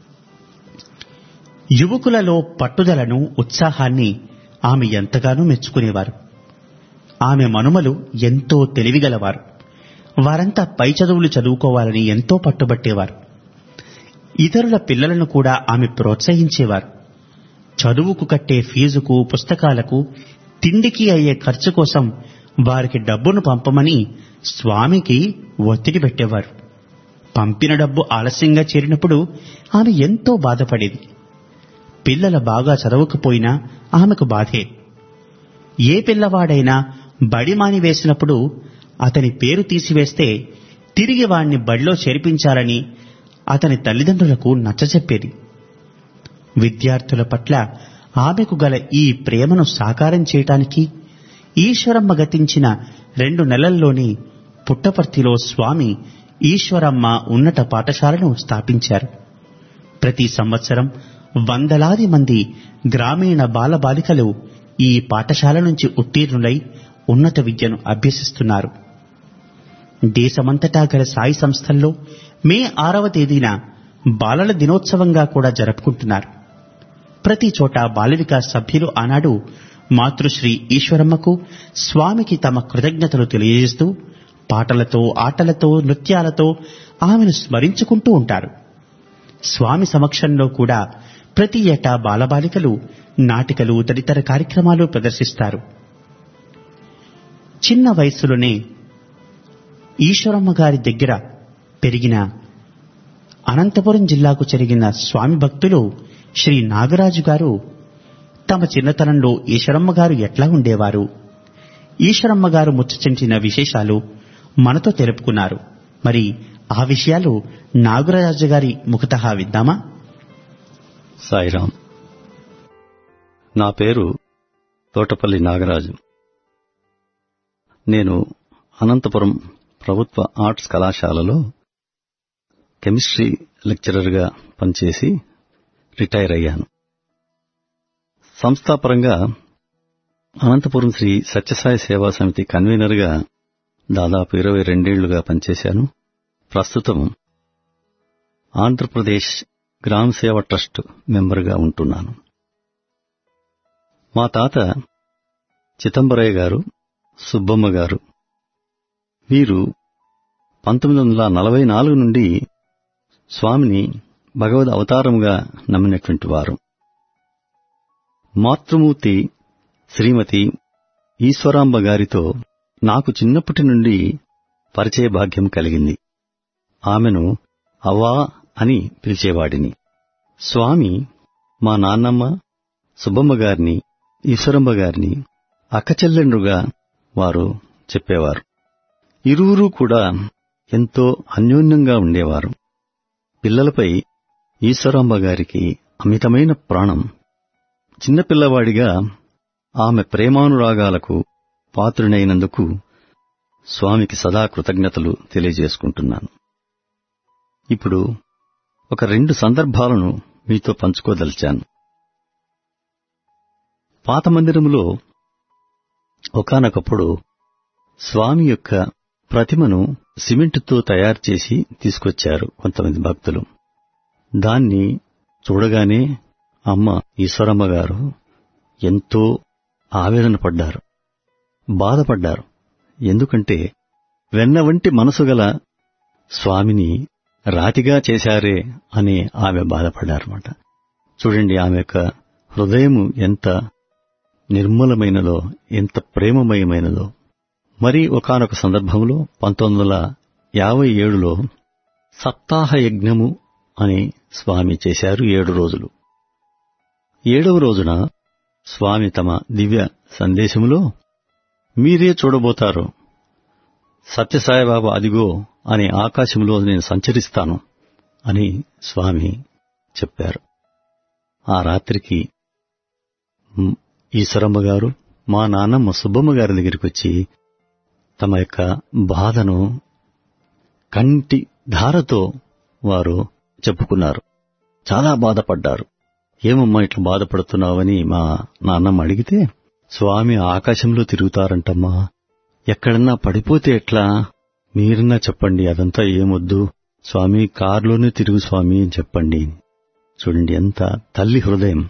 యువకులలో పట్టుదలను ఉత్సాహాన్ని ఆమె ఎంతగానో మెచ్చుకునేవారు ఆమె మనుమలు ఎంతో తెలివిగలవారు వారంతా పై చదువులు చదువుకోవాలని ఎంతో పట్టుబట్టేవారు ఇతరుల పిల్లలను కూడా ఆమె ప్రోత్సహించేవారు చదువుకు కట్టే ఫీజుకు పుస్తకాలకు తిండికి అయ్యే ఖర్చు కోసం వారికి డబ్బును పంపమని స్వామికి ఒత్తిడి పెట్టేవారు పంపిన డబ్బు ఆలస్యంగా చేరినప్పుడు ఆమె ఎంతో బాధపడేది పిల్లల బాగా చదవకపోయినా ఆమెకు బాధే ఏ పిల్లవాడైనా బడి మానివేసినప్పుడు అతని పేరు తీసివేస్తే తిరిగి వాణ్ణి బడిలో చేర్పించాలని అతని తల్లిదండ్రులకు నచ్చచెప్పేది విద్యార్థుల పట్ల ఆమెకు గల ఈ ప్రేమను సాకారం చేయటానికి ఈశ్వరమ్మ గతించిన రెండు నెలల్లోనే పుట్టపర్తిలో స్వామి ఈశ్వరమ్మ ఉన్నత పాఠశాలను స్థాపించారు ప్రతి సంవత్సరం వందలాది మంది గ్రామీణ బాలబాలికలు ఈ పాఠశాల నుంచి ఉత్తీర్ణులై ఉన్నత విద్యను అభ్యసిస్తున్నారు దేశమంతటా గల సాయి సంస్థల్లో మే ఆరవ తేదీన బాలల దినోత్సవంగా కూడా జరుపుకుంటున్నారు ప్రతి చోట బాల వికాస్ సభ్యులు ఆనాడు మాతృశ్రీ ఈశ్వరమ్మకు స్వామికి తమ కృతజ్ఞతలు తెలియజేస్తూ పాటలతో ఆటలతో నృత్యాలతో ఆమెను స్మరించుకుంటూ ఉంటారు స్వామి సమక్షంలో కూడా ప్రతి ఏటా బాలబాలికలు నాటికలు తదితర కార్యక్రమాలు ప్రదర్శిస్తారు చిన్న వయస్సులోనే ఈశ్వరమ్మ గారి దగ్గర పెరిగిన అనంతపురం జిల్లాకు చెరిగిన స్వామి భక్తులు శ్రీ నాగరాజు గారు తమ చిన్నతనంలో ఈశ్వరమ్మ గారు ఎట్లా ఉండేవారు ఈశ్వరమ్మ గారు ముచ్చటించిన విశేషాలు మనతో తెలుపుకున్నారు మరి ఆ విషయాలు నాగరాజు గారి ముఖతహా విద్దామా సాయిరాం నా పేరు తోటపల్లి నాగరాజు నేను అనంతపురం ప్రభుత్వ ఆర్ట్స్ కళాశాలలో కెమిస్ట్రీ లెక్చరర్గా పనిచేసి రిటైర్ అయ్యాను సంస్థాపరంగా అనంతపురం శ్రీ సత్యసాయి సేవా సమితి కన్వీనర్గా దాదాపు ఇరవై రెండేళ్లుగా పనిచేశాను ప్రస్తుతం ఆంధ్రప్రదేశ్ గ్రామ సేవ ట్రస్ట్ మెంబర్గా ఉంటున్నాను మా తాత చిదంబరయ్య గారు సుబ్బమ్మ గారు వీరు పంతొమ్మిది వందల నలభై నాలుగు నుండి స్వామిని భగవద్ అవతారముగా నమ్మినటువంటి వారు మాతృమూర్తి శ్రీమతి ఈశ్వరాంబ గారితో నాకు చిన్నప్పటి నుండి పరిచయ భాగ్యం కలిగింది ఆమెను అవ్వా అని పిలిచేవాడిని స్వామి మా నాన్నమ్మ సుబ్బమ్మ గారిని ఈశ్వరమ్మ గారిని అక్కచెల్లెండ్రుగా వారు చెప్పేవారు ఇరువురు కూడా ఎంతో అన్యోన్యంగా ఉండేవారు పిల్లలపై ఈశ్వరమ్మ గారికి అమితమైన ప్రాణం చిన్నపిల్లవాడిగా ఆమె ప్రేమానురాగాలకు పాత్రునైనందుకు స్వామికి సదా కృతజ్ఞతలు తెలియజేసుకుంటున్నాను ఇప్పుడు ఒక రెండు సందర్భాలను మీతో పంచుకోదలిచాను పాత మందిరములో ఒకానొకప్పుడు స్వామి యొక్క ప్రతిమను సిమెంటుతో తయారు చేసి తీసుకొచ్చారు కొంతమంది భక్తులు దాన్ని చూడగానే అమ్మ ఈశ్వరమ్మ గారు ఎంతో ఆవేదన పడ్డారు బాధపడ్డారు ఎందుకంటే వెన్న వంటి మనసు గల స్వామిని రాతిగా చేశారే అని ఆమె బాధపడ్డారన్నమాట చూడండి ఆమె యొక్క హృదయము ఎంత నిర్మలమైనదో ఎంత ప్రేమమయమైనదో మరి ఒకానొక సందర్భంలో పంతొమ్మిది వందల యాభై ఏడులో సప్తాహ యజ్ఞము అని స్వామి చేశారు ఏడు రోజులు ఏడవ రోజున స్వామి తమ దివ్య సందేశములో మీరే చూడబోతారు సత్యసాయిబాబా అదిగో అని ఆకాశంలో నేను సంచరిస్తాను అని స్వామి చెప్పారు ఆ రాత్రికి మ్, ఈశ్వరమ్మ గారు మా నాన్నమ్మ సుబ్బమ్మ గారి దగ్గరికి వచ్చి తమ యొక్క బాధను కంటి ధారతో వారు చెప్పుకున్నారు చాలా బాధపడ్డారు ఏమమ్మా ఇట్లా బాధపడుతున్నావని మా నాన్నమ్మ అడిగితే స్వామి ఆకాశంలో తిరుగుతారంటమ్మా ఎక్కడన్నా పడిపోతే ఎట్లా మీరన్నా చెప్పండి అదంతా ఏమొద్దు స్వామి కారులోనే తిరుగు స్వామి అని చెప్పండి చూడండి ఎంత తల్లి హృదయం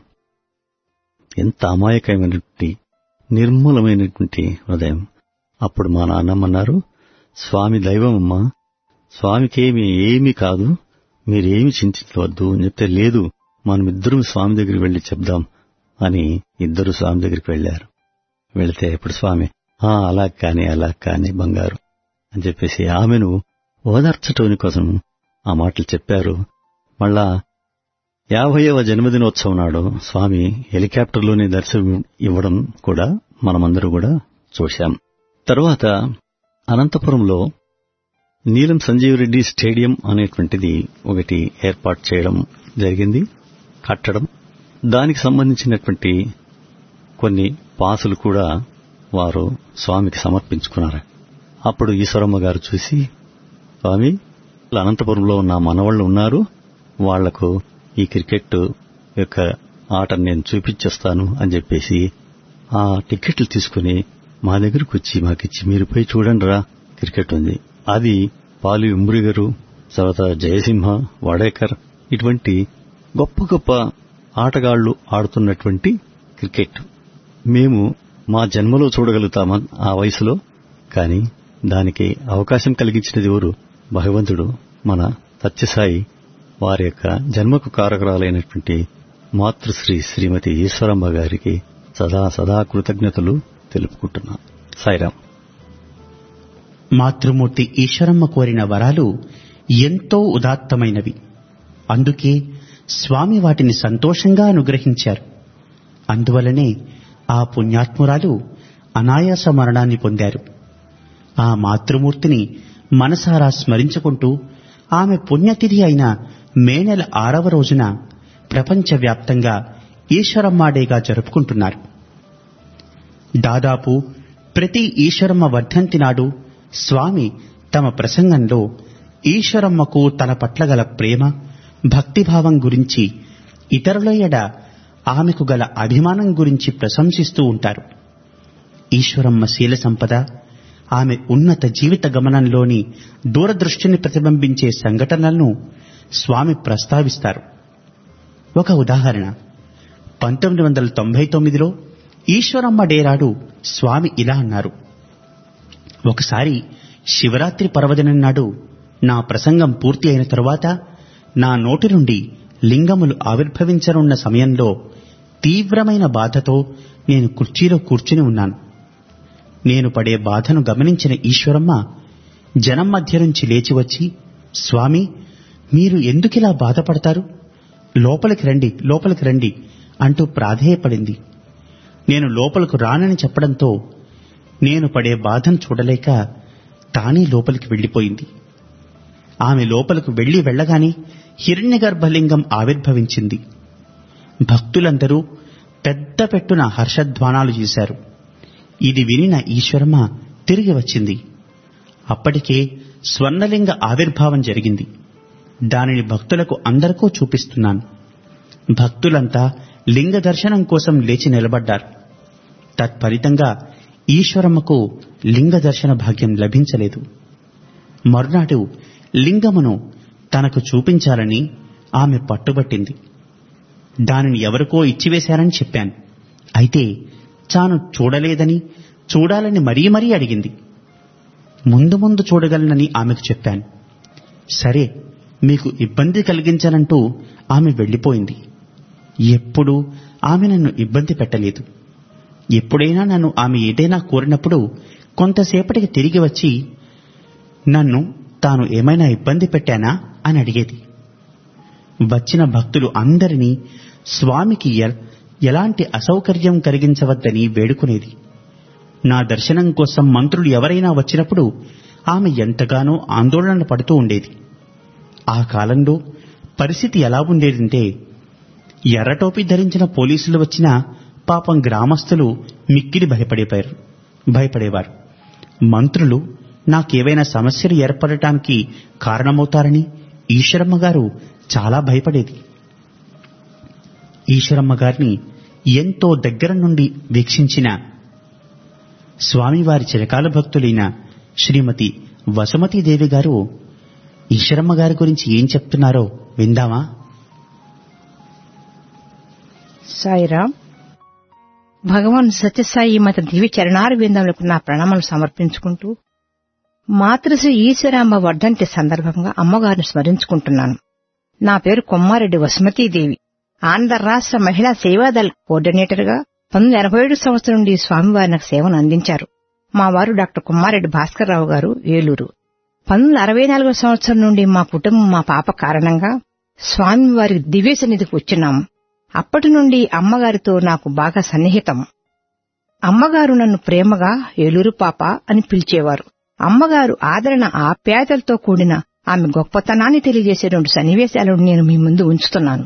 ఎంత అమాయకమైనటువంటి నిర్మూలమైనటువంటి హృదయం అప్పుడు మా నాన్నమ్మన్నారు స్వామి దైవమమ్మా స్వామికేమి ఏమీ కాదు మీరేమి చింతించవద్దు అని చెప్తే లేదు మనమిద్దరం స్వామి దగ్గరికి వెళ్లి చెప్దాం అని ఇద్దరు స్వామి దగ్గరికి వెళ్లారు వెళితే ఇప్పుడు స్వామి ఆ అలా కాని అలా కాని బంగారు అని చెప్పేసి ఆమెను ఓదార్చటం కోసం ఆ మాటలు చెప్పారు మళ్ళా యాభైవ జన్మదినోత్సవం నాడు స్వామి హెలికాప్టర్లోనే దర్శనం ఇవ్వడం కూడా మనమందరూ కూడా చూశాం తరువాత అనంతపురంలో నీలం సంజీవరెడ్డి స్టేడియం అనేటువంటిది ఒకటి ఏర్పాటు చేయడం జరిగింది కట్టడం దానికి సంబంధించినటువంటి కొన్ని పాసులు కూడా వారు స్వామికి సమర్పించుకున్నారు అప్పుడు ఈశ్వరమ్మ గారు చూసి స్వామి అనంతపురంలో ఉన్న మనవాళ్ళు ఉన్నారు వాళ్లకు ఈ క్రికెట్ యొక్క ఆటను నేను చూపించేస్తాను అని చెప్పేసి ఆ టికెట్లు తీసుకుని మా దగ్గరకు వచ్చి మాకిచ్చి మీరు పోయి చూడండి రా క్రికెట్ ఉంది అది పాలి ఉమ్రి గారు తర్వాత జయసింహ వడేకర్ ఇటువంటి గొప్ప గొప్ప ఆటగాళ్లు ఆడుతున్నటువంటి క్రికెట్ మేము మా జన్మలో చూడగలుగుతామా ఆ వయసులో కానీ దానికి అవకాశం కలిగించినది ఎవరు భగవంతుడు మన సత్యసాయి వారి యొక్క జన్మకు కారకురాలైనటువంటి మాతృశ్రీ శ్రీమతి ఈశ్వరమ్మ గారికి సదా సదా కృతజ్ఞతలు తెలుపుకుంటున్నాం సాయిరాం మాతృమూర్తి ఈశ్వరమ్మ కోరిన వరాలు ఎంతో ఉదాత్తమైనవి అందుకే స్వామి వాటిని సంతోషంగా అనుగ్రహించారు అందువలనే ఆ పుణ్యాత్మురాలు అనాయాస మరణాన్ని పొందారు ఆ మాతృమూర్తిని మనసారా స్మరించుకుంటూ ఆమె పుణ్యతిథి అయిన మే నెల ఆరవ రోజున ప్రపంచవ్యాప్తంగా ఈశ్వరమ్మ డేగా జరుపుకుంటున్నారు దాదాపు ప్రతి ఈశ్వరమ్మ వర్ధంతి నాడు స్వామి తమ ప్రసంగంలో ఈశ్వరమ్మకు తన పట్ల గల ప్రేమ భక్తిభావం గురించి ఇతరుల ఎడ ఆమెకు గల అభిమానం గురించి ప్రశంసిస్తూ ఉంటారు ఈశ్వరమ్మ శీల సంపద ఆమె ఉన్నత జీవిత గమనంలోని దూరదృష్టిని ప్రతిబింబించే సంఘటనలను స్వామి ప్రస్తావిస్తారు ఒక ఉదాహరణ పంతొమ్మిది వందల తొంభై తొమ్మిదిలో ఈశ్వరమ్మ డేరాడు స్వామి ఇలా అన్నారు ఒకసారి శివరాత్రి పర్వదినం నాడు నా ప్రసంగం పూర్తి అయిన తరువాత నా నోటి నుండి లింగములు ఆవిర్భవించనున్న సమయంలో తీవ్రమైన బాధతో నేను కుర్చీలో కూర్చుని ఉన్నాను నేను పడే బాధను గమనించిన ఈశ్వరమ్మ జనం మధ్య నుంచి లేచి వచ్చి స్వామి మీరు ఎందుకిలా బాధపడతారు లోపలికి రండి లోపలికి రండి అంటూ ప్రాధేయపడింది నేను లోపలకు రానని చెప్పడంతో నేను పడే బాధను చూడలేక తానే లోపలికి వెళ్ళిపోయింది ఆమె లోపలకు వెళ్లి వెళ్ళగానే హిరణ్య గర్భలింగం ఆవిర్భవించింది భక్తులందరూ పెద్ద పెట్టున హర్షధ్వానాలు చేశారు ఇది వినిన ఈశ్వరమ్మ తిరిగి వచ్చింది అప్పటికే స్వర్ణలింగ ఆవిర్భావం జరిగింది దానిని భక్తులకు అందరికీ చూపిస్తున్నాను భక్తులంతా లింగ దర్శనం కోసం లేచి నిలబడ్డారు తత్ఫలితంగా ఈశ్వరమ్మకు లింగ దర్శన భాగ్యం లభించలేదు మర్నాడు లింగమును తనకు చూపించాలని ఆమె పట్టుబట్టింది దానిని ఎవరికో ఇచ్చివేశారని చెప్పాను అయితే తాను చూడలేదని చూడాలని మరీ మరీ అడిగింది ముందు ముందు చూడగలనని ఆమెకు చెప్పాను సరే మీకు ఇబ్బంది కలిగించనంటూ ఆమె వెళ్ళిపోయింది ఎప్పుడూ ఆమె నన్ను ఇబ్బంది పెట్టలేదు ఎప్పుడైనా నన్ను ఆమె ఏదైనా కోరినప్పుడు కొంతసేపటికి తిరిగి వచ్చి నన్ను తాను ఏమైనా ఇబ్బంది పెట్టానా అని అడిగేది వచ్చిన భక్తులు అందరినీ స్వామికి ఎ- ఎలాంటి అసౌకర్యం కలిగించవద్దని వేడుకునేది నా దర్శనం కోసం మంత్రులు ఎవరైనా వచ్చినప్పుడు ఆమె ఎంతగానో ఆందోళన పడుతూ ఉండేది ఆ కాలంలో పరిస్థితి ఎలా ఉండేదంటే ఎర్రటోపి ధరించిన పోలీసులు వచ్చినా పాపం గ్రామస్తులు మిక్కిలి భయపడిపోయారు భయపడేవారు మంత్రులు నాకేవైనా సమస్యలు ఏర్పడటానికి కారణమవుతారని ఈశ్వరమ్మ గారు చాలా భయపడేది ఈశ్వరమ్మ గారిని ఎంతో దగ్గర నుండి వీక్షించిన స్వామివారి చిరకాల భక్తులైన శ్రీమతి వసుమతీదేవి గారు ఈశ్వరమ్మ గారి గురించి ఏం చెప్తున్నారో విందామా సాయిరామ్ భగవాన్ సత్యసాయి మత దివ్య చరణార విందములకు నా ప్రణామాలు సమర్పించుకుంటూ మాతృశ్రీ ఈశ్వరాంబ వర్ధంతి సందర్భంగా అమ్మగారిని స్మరించుకుంటున్నాను నా పేరు కొమ్మారెడ్డి వసుమతీదేవి ఆంధ్ర రాష్ట్ర మహిళా సేవాదళ్ కోఆర్డినేటర్ గా పంతొమ్మిది ఎనభై ఏడు సంవత్సరం నుండి స్వామివారి నాకు సేవను అందించారు మా వారు డాక్టర్ కొమ్మారెడ్డి భాస్కర్రావు గారు ఏలూరు పంతొమ్మిది అరవై నాలుగో సంవత్సరం నుండి మా కుటుంబం మా పాప కారణంగా స్వామివారి దివ్య సన్నిధికి వచ్చినాము అప్పటి నుండి అమ్మగారితో నాకు బాగా సన్నిహితం అమ్మగారు నన్ను ప్రేమగా ఏలూరు పాప అని పిలిచేవారు అమ్మగారు ఆదరణ ఆప్యాయతలతో కూడిన ఆమె గొప్పతనాన్ని తెలియజేసే రెండు సన్నివేశాలను నేను మీ ముందు ఉంచుతున్నాను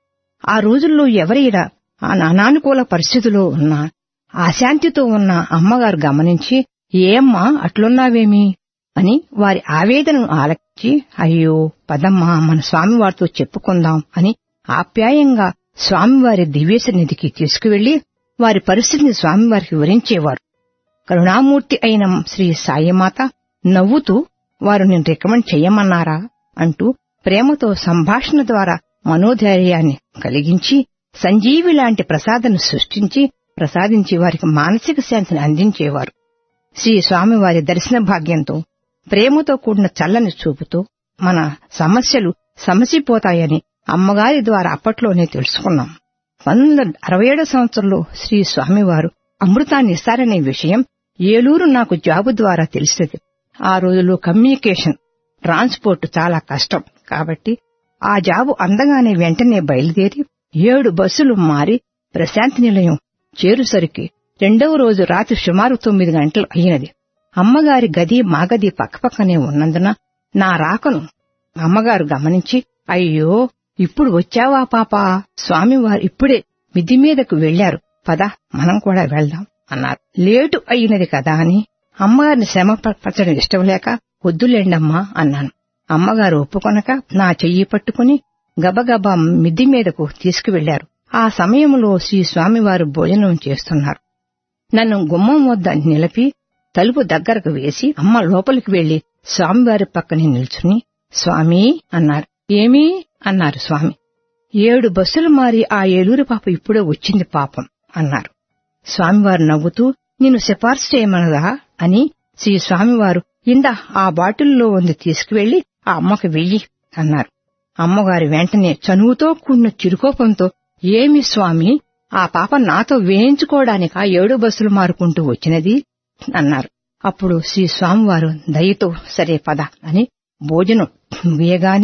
ఆ రోజుల్లో ఎవరైనా ఆ అనానుకూల పరిస్థితిలో ఉన్న అశాంతితో ఉన్న అమ్మగారు గమనించి ఏమ్మా అట్లున్నావేమి అని వారి ఆవేదనను ఆలకించి అయ్యో పదమ్మా మన స్వామివారితో చెప్పుకుందాం అని ఆప్యాయంగా స్వామివారి దివ్య సన్నిధికి తీసుకువెళ్లి వారి పరిస్థితిని స్వామివారికి వివరించేవారు కరుణామూర్తి అయిన శ్రీ సాయిమాత నవ్వుతూ వారు నేను రికమెండ్ చెయ్యమన్నారా అంటూ ప్రేమతో సంభాషణ ద్వారా మనోధైర్యాన్ని కలిగించి సంజీవి లాంటి ప్రసాదాన్ని సృష్టించి ప్రసాదించి వారికి మానసిక శాంతిని అందించేవారు శ్రీ స్వామివారి దర్శన భాగ్యంతో ప్రేమతో కూడిన చల్లని చూపుతో మన సమస్యలు సమసిపోతాయని అమ్మగారి ద్వారా అప్పట్లోనే తెలుసుకున్నాం పంతొమ్మిది అరవై ఏడో సంవత్సరంలో శ్రీ స్వామివారు అమృతాన్ని ఇస్తారనే విషయం ఏలూరు నాకు జాబు ద్వారా తెలిసేది ఆ రోజుల్లో కమ్యూనికేషన్ ట్రాన్స్పోర్ట్ చాలా కష్టం కాబట్టి ఆ జాబు అందగానే వెంటనే బయలుదేరి ఏడు బస్సులు మారి ప్రశాంతి నిలయం చేరుసరికి రెండవ రోజు రాత్రి సుమారు తొమ్మిది గంటలు అయినది అమ్మగారి గది మా గది పక్కపక్కనే ఉన్నందున నా రాకను అమ్మగారు గమనించి అయ్యో ఇప్పుడు వచ్చావా పాపా స్వామివారు ఇప్పుడే మిద్ది మీదకు వెళ్లారు పద మనం కూడా వెళ్దాం అన్నారు లేటు అయినది కదా అని అమ్మగారిని శ్రమ పరచడం ఇష్టం లేక వద్దులేండమ్మా అన్నాను అమ్మగారు ఒప్పుకొనక నా చెయ్యి పట్టుకుని గబగబా మిద్ది మీదకు తీసుకువెళ్లారు ఆ సమయంలో శ్రీ స్వామివారు భోజనం చేస్తున్నారు నన్ను గుమ్మం వద్ద నిలిపి తలుపు దగ్గరకు వేసి అమ్మ లోపలికి వెళ్లి స్వామివారి పక్కనే నిల్చుని స్వామి అన్నారు ఏమీ అన్నారు స్వామి ఏడు బస్సులు మారి ఆ ఏలూరు పాప ఇప్పుడే వచ్చింది పాపం అన్నారు స్వామివారు నవ్వుతూ నిన్ను సిఫార్సు చేయమనదా అని శ్రీ స్వామివారు ఇందా ఆ బాటిల్లో ఉంది తీసుకువెళ్లి ఆ అమ్మకు వెయ్యి అన్నారు అమ్మగారు వెంటనే చనువుతో కూడిన చిరుకోపంతో ఏమి స్వామి ఆ పాప నాతో వేయించుకోవడానికా ఏడు బస్సులు మారుకుంటూ వచ్చినది అన్నారు అప్పుడు శ్రీ స్వామివారు దయతో సరే పద అని భోజనం ముగియగానే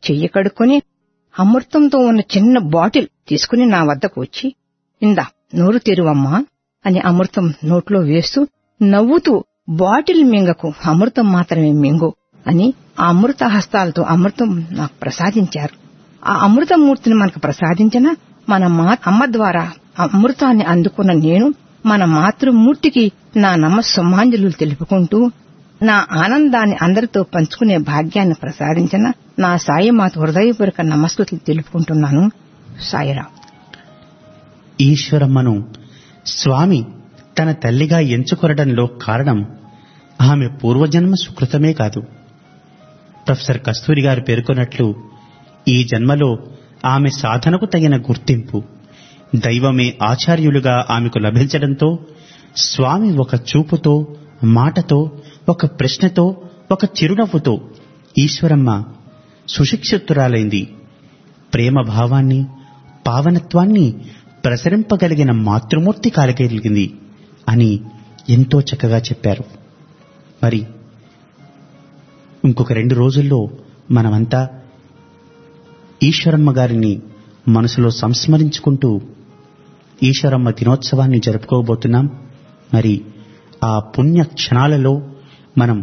చెయ్యి కడుక్కొని అమృతంతో ఉన్న చిన్న బాటిల్ తీసుకుని నా వద్దకు వచ్చి ఇందా నోరు తెరువమ్మా అని అమృతం నోట్లో వేస్తూ నవ్వుతూ బాటిల్ మింగకు అమృతం మాత్రమే మింగు అని ఆ అమృత హస్తాలతో అమృతం నాకు ప్రసాదించారు ఆ అమృతమూర్తిని మనకు ప్రసాదించిన మన మా అమ్మ ద్వారా అమృతాన్ని అందుకున్న నేను మన మాతృమూర్తికి నా నమస్సుమాంజలు తెలుపుకుంటూ నా ఆనందాన్ని అందరితో పంచుకునే భాగ్యాన్ని ప్రసాదించిన నా సాయిమాత హృదయపూర్వక నమస్కృతులు తెలుపుకుంటున్నాను సాయిరాం ఈశ్వరమ్మను స్వామి తన తల్లిగా ఎంచుకొనడంలో కారణం ఆమె పూర్వజన్మ సుకృతమే కాదు ప్రొఫెసర్ కస్తూరి గారు పేర్కొన్నట్లు ఈ జన్మలో ఆమె సాధనకు తగిన గుర్తింపు దైవమే ఆచార్యులుగా ఆమెకు లభించడంతో స్వామి ఒక చూపుతో మాటతో ఒక ప్రశ్నతో ఒక చిరునవ్వుతో ఈశ్వరమ్మ సుశిక్షితురాలైంది ప్రేమ భావాన్ని పావనత్వాన్ని ప్రసరింపగలిగిన మాతృమూర్తి కాలగలిగింది అని ఎంతో చక్కగా చెప్పారు మరి ఇంకొక రెండు రోజుల్లో మనమంతా ఈశ్వరమ్మ గారిని మనసులో సంస్మరించుకుంటూ ఈశ్వరమ్మ దినోత్సవాన్ని జరుపుకోబోతున్నాం మరి ఆ పుణ్య క్షణాలలో మనం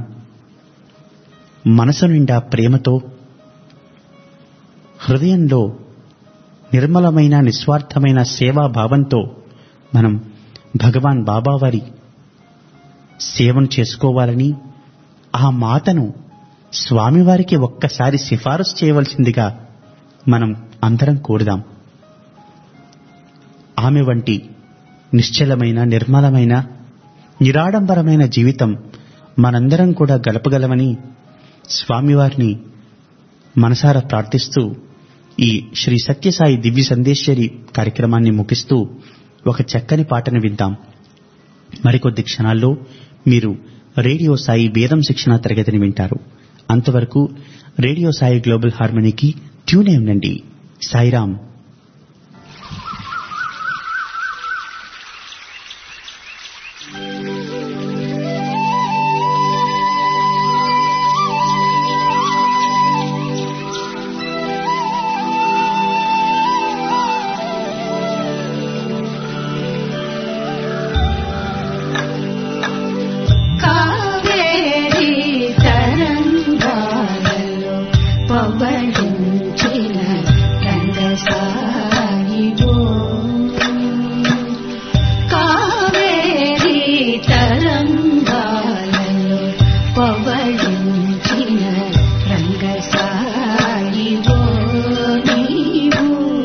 మనసు నిండా ప్రేమతో హృదయంలో నిర్మలమైన నిస్వార్థమైన సేవాభావంతో మనం భగవాన్ బాబావారి సేవను చేసుకోవాలని ఆ మాతను స్వామివారికి ఒక్కసారి సిఫారసు చేయవలసిందిగా మనం అందరం కోరుదాం ఆమె వంటి నిశ్చలమైన నిర్మలమైన నిరాడంబరమైన జీవితం మనందరం కూడా గలపగలమని స్వామివారిని మనసారా ప్రార్థిస్తూ ఈ శ్రీ సత్యసాయి దివ్య సందేశ్వరి కార్యక్రమాన్ని ముగిస్తూ ఒక చక్కని పాటను విద్దాం మరికొద్ది క్షణాల్లో మీరు రేడియో సాయి వేదం శిక్షణ తరగతిని వింటారు అంతవరకు రేడియో సాయి గ్లోబల్ హార్మనీకి ట్యూన్ ఉండండి సాయిరాం కావేరి తరంగాలలో పవళించిన రంగసాయివో కావేరి తరంగాలలో పవళించిన రంగసాయివో నీవు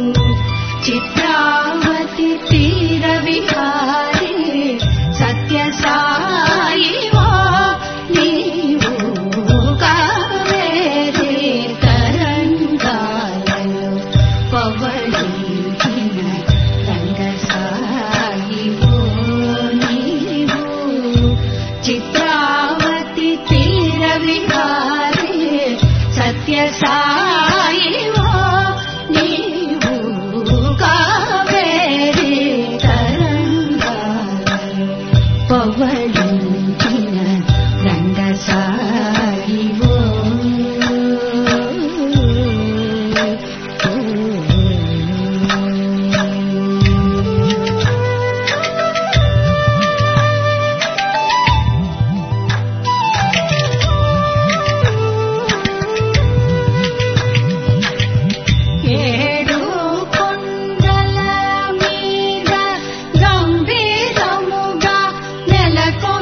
చిత్రావతి తీర విహారీ సత్య సాయివో నీవు కావేరి తరంగాలలో పవళించిన రంగ సాయివో నీవు చిత్రావతి తీర విహారీ సత్య సాయివో నీవు కావేరి తరంగాలలో పవళించిన రంగ సాయివో ఏడు కొండల మీద గంభీరముగా నెలకొ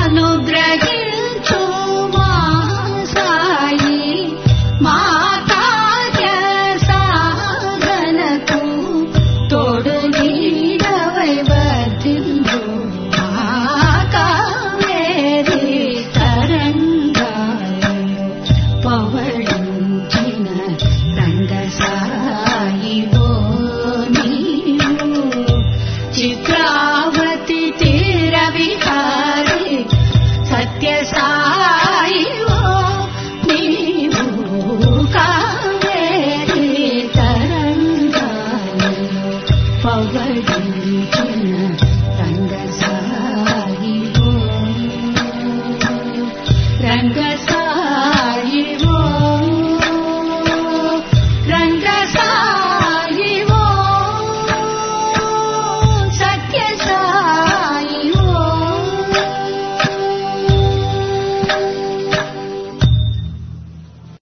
అనుగ్రహ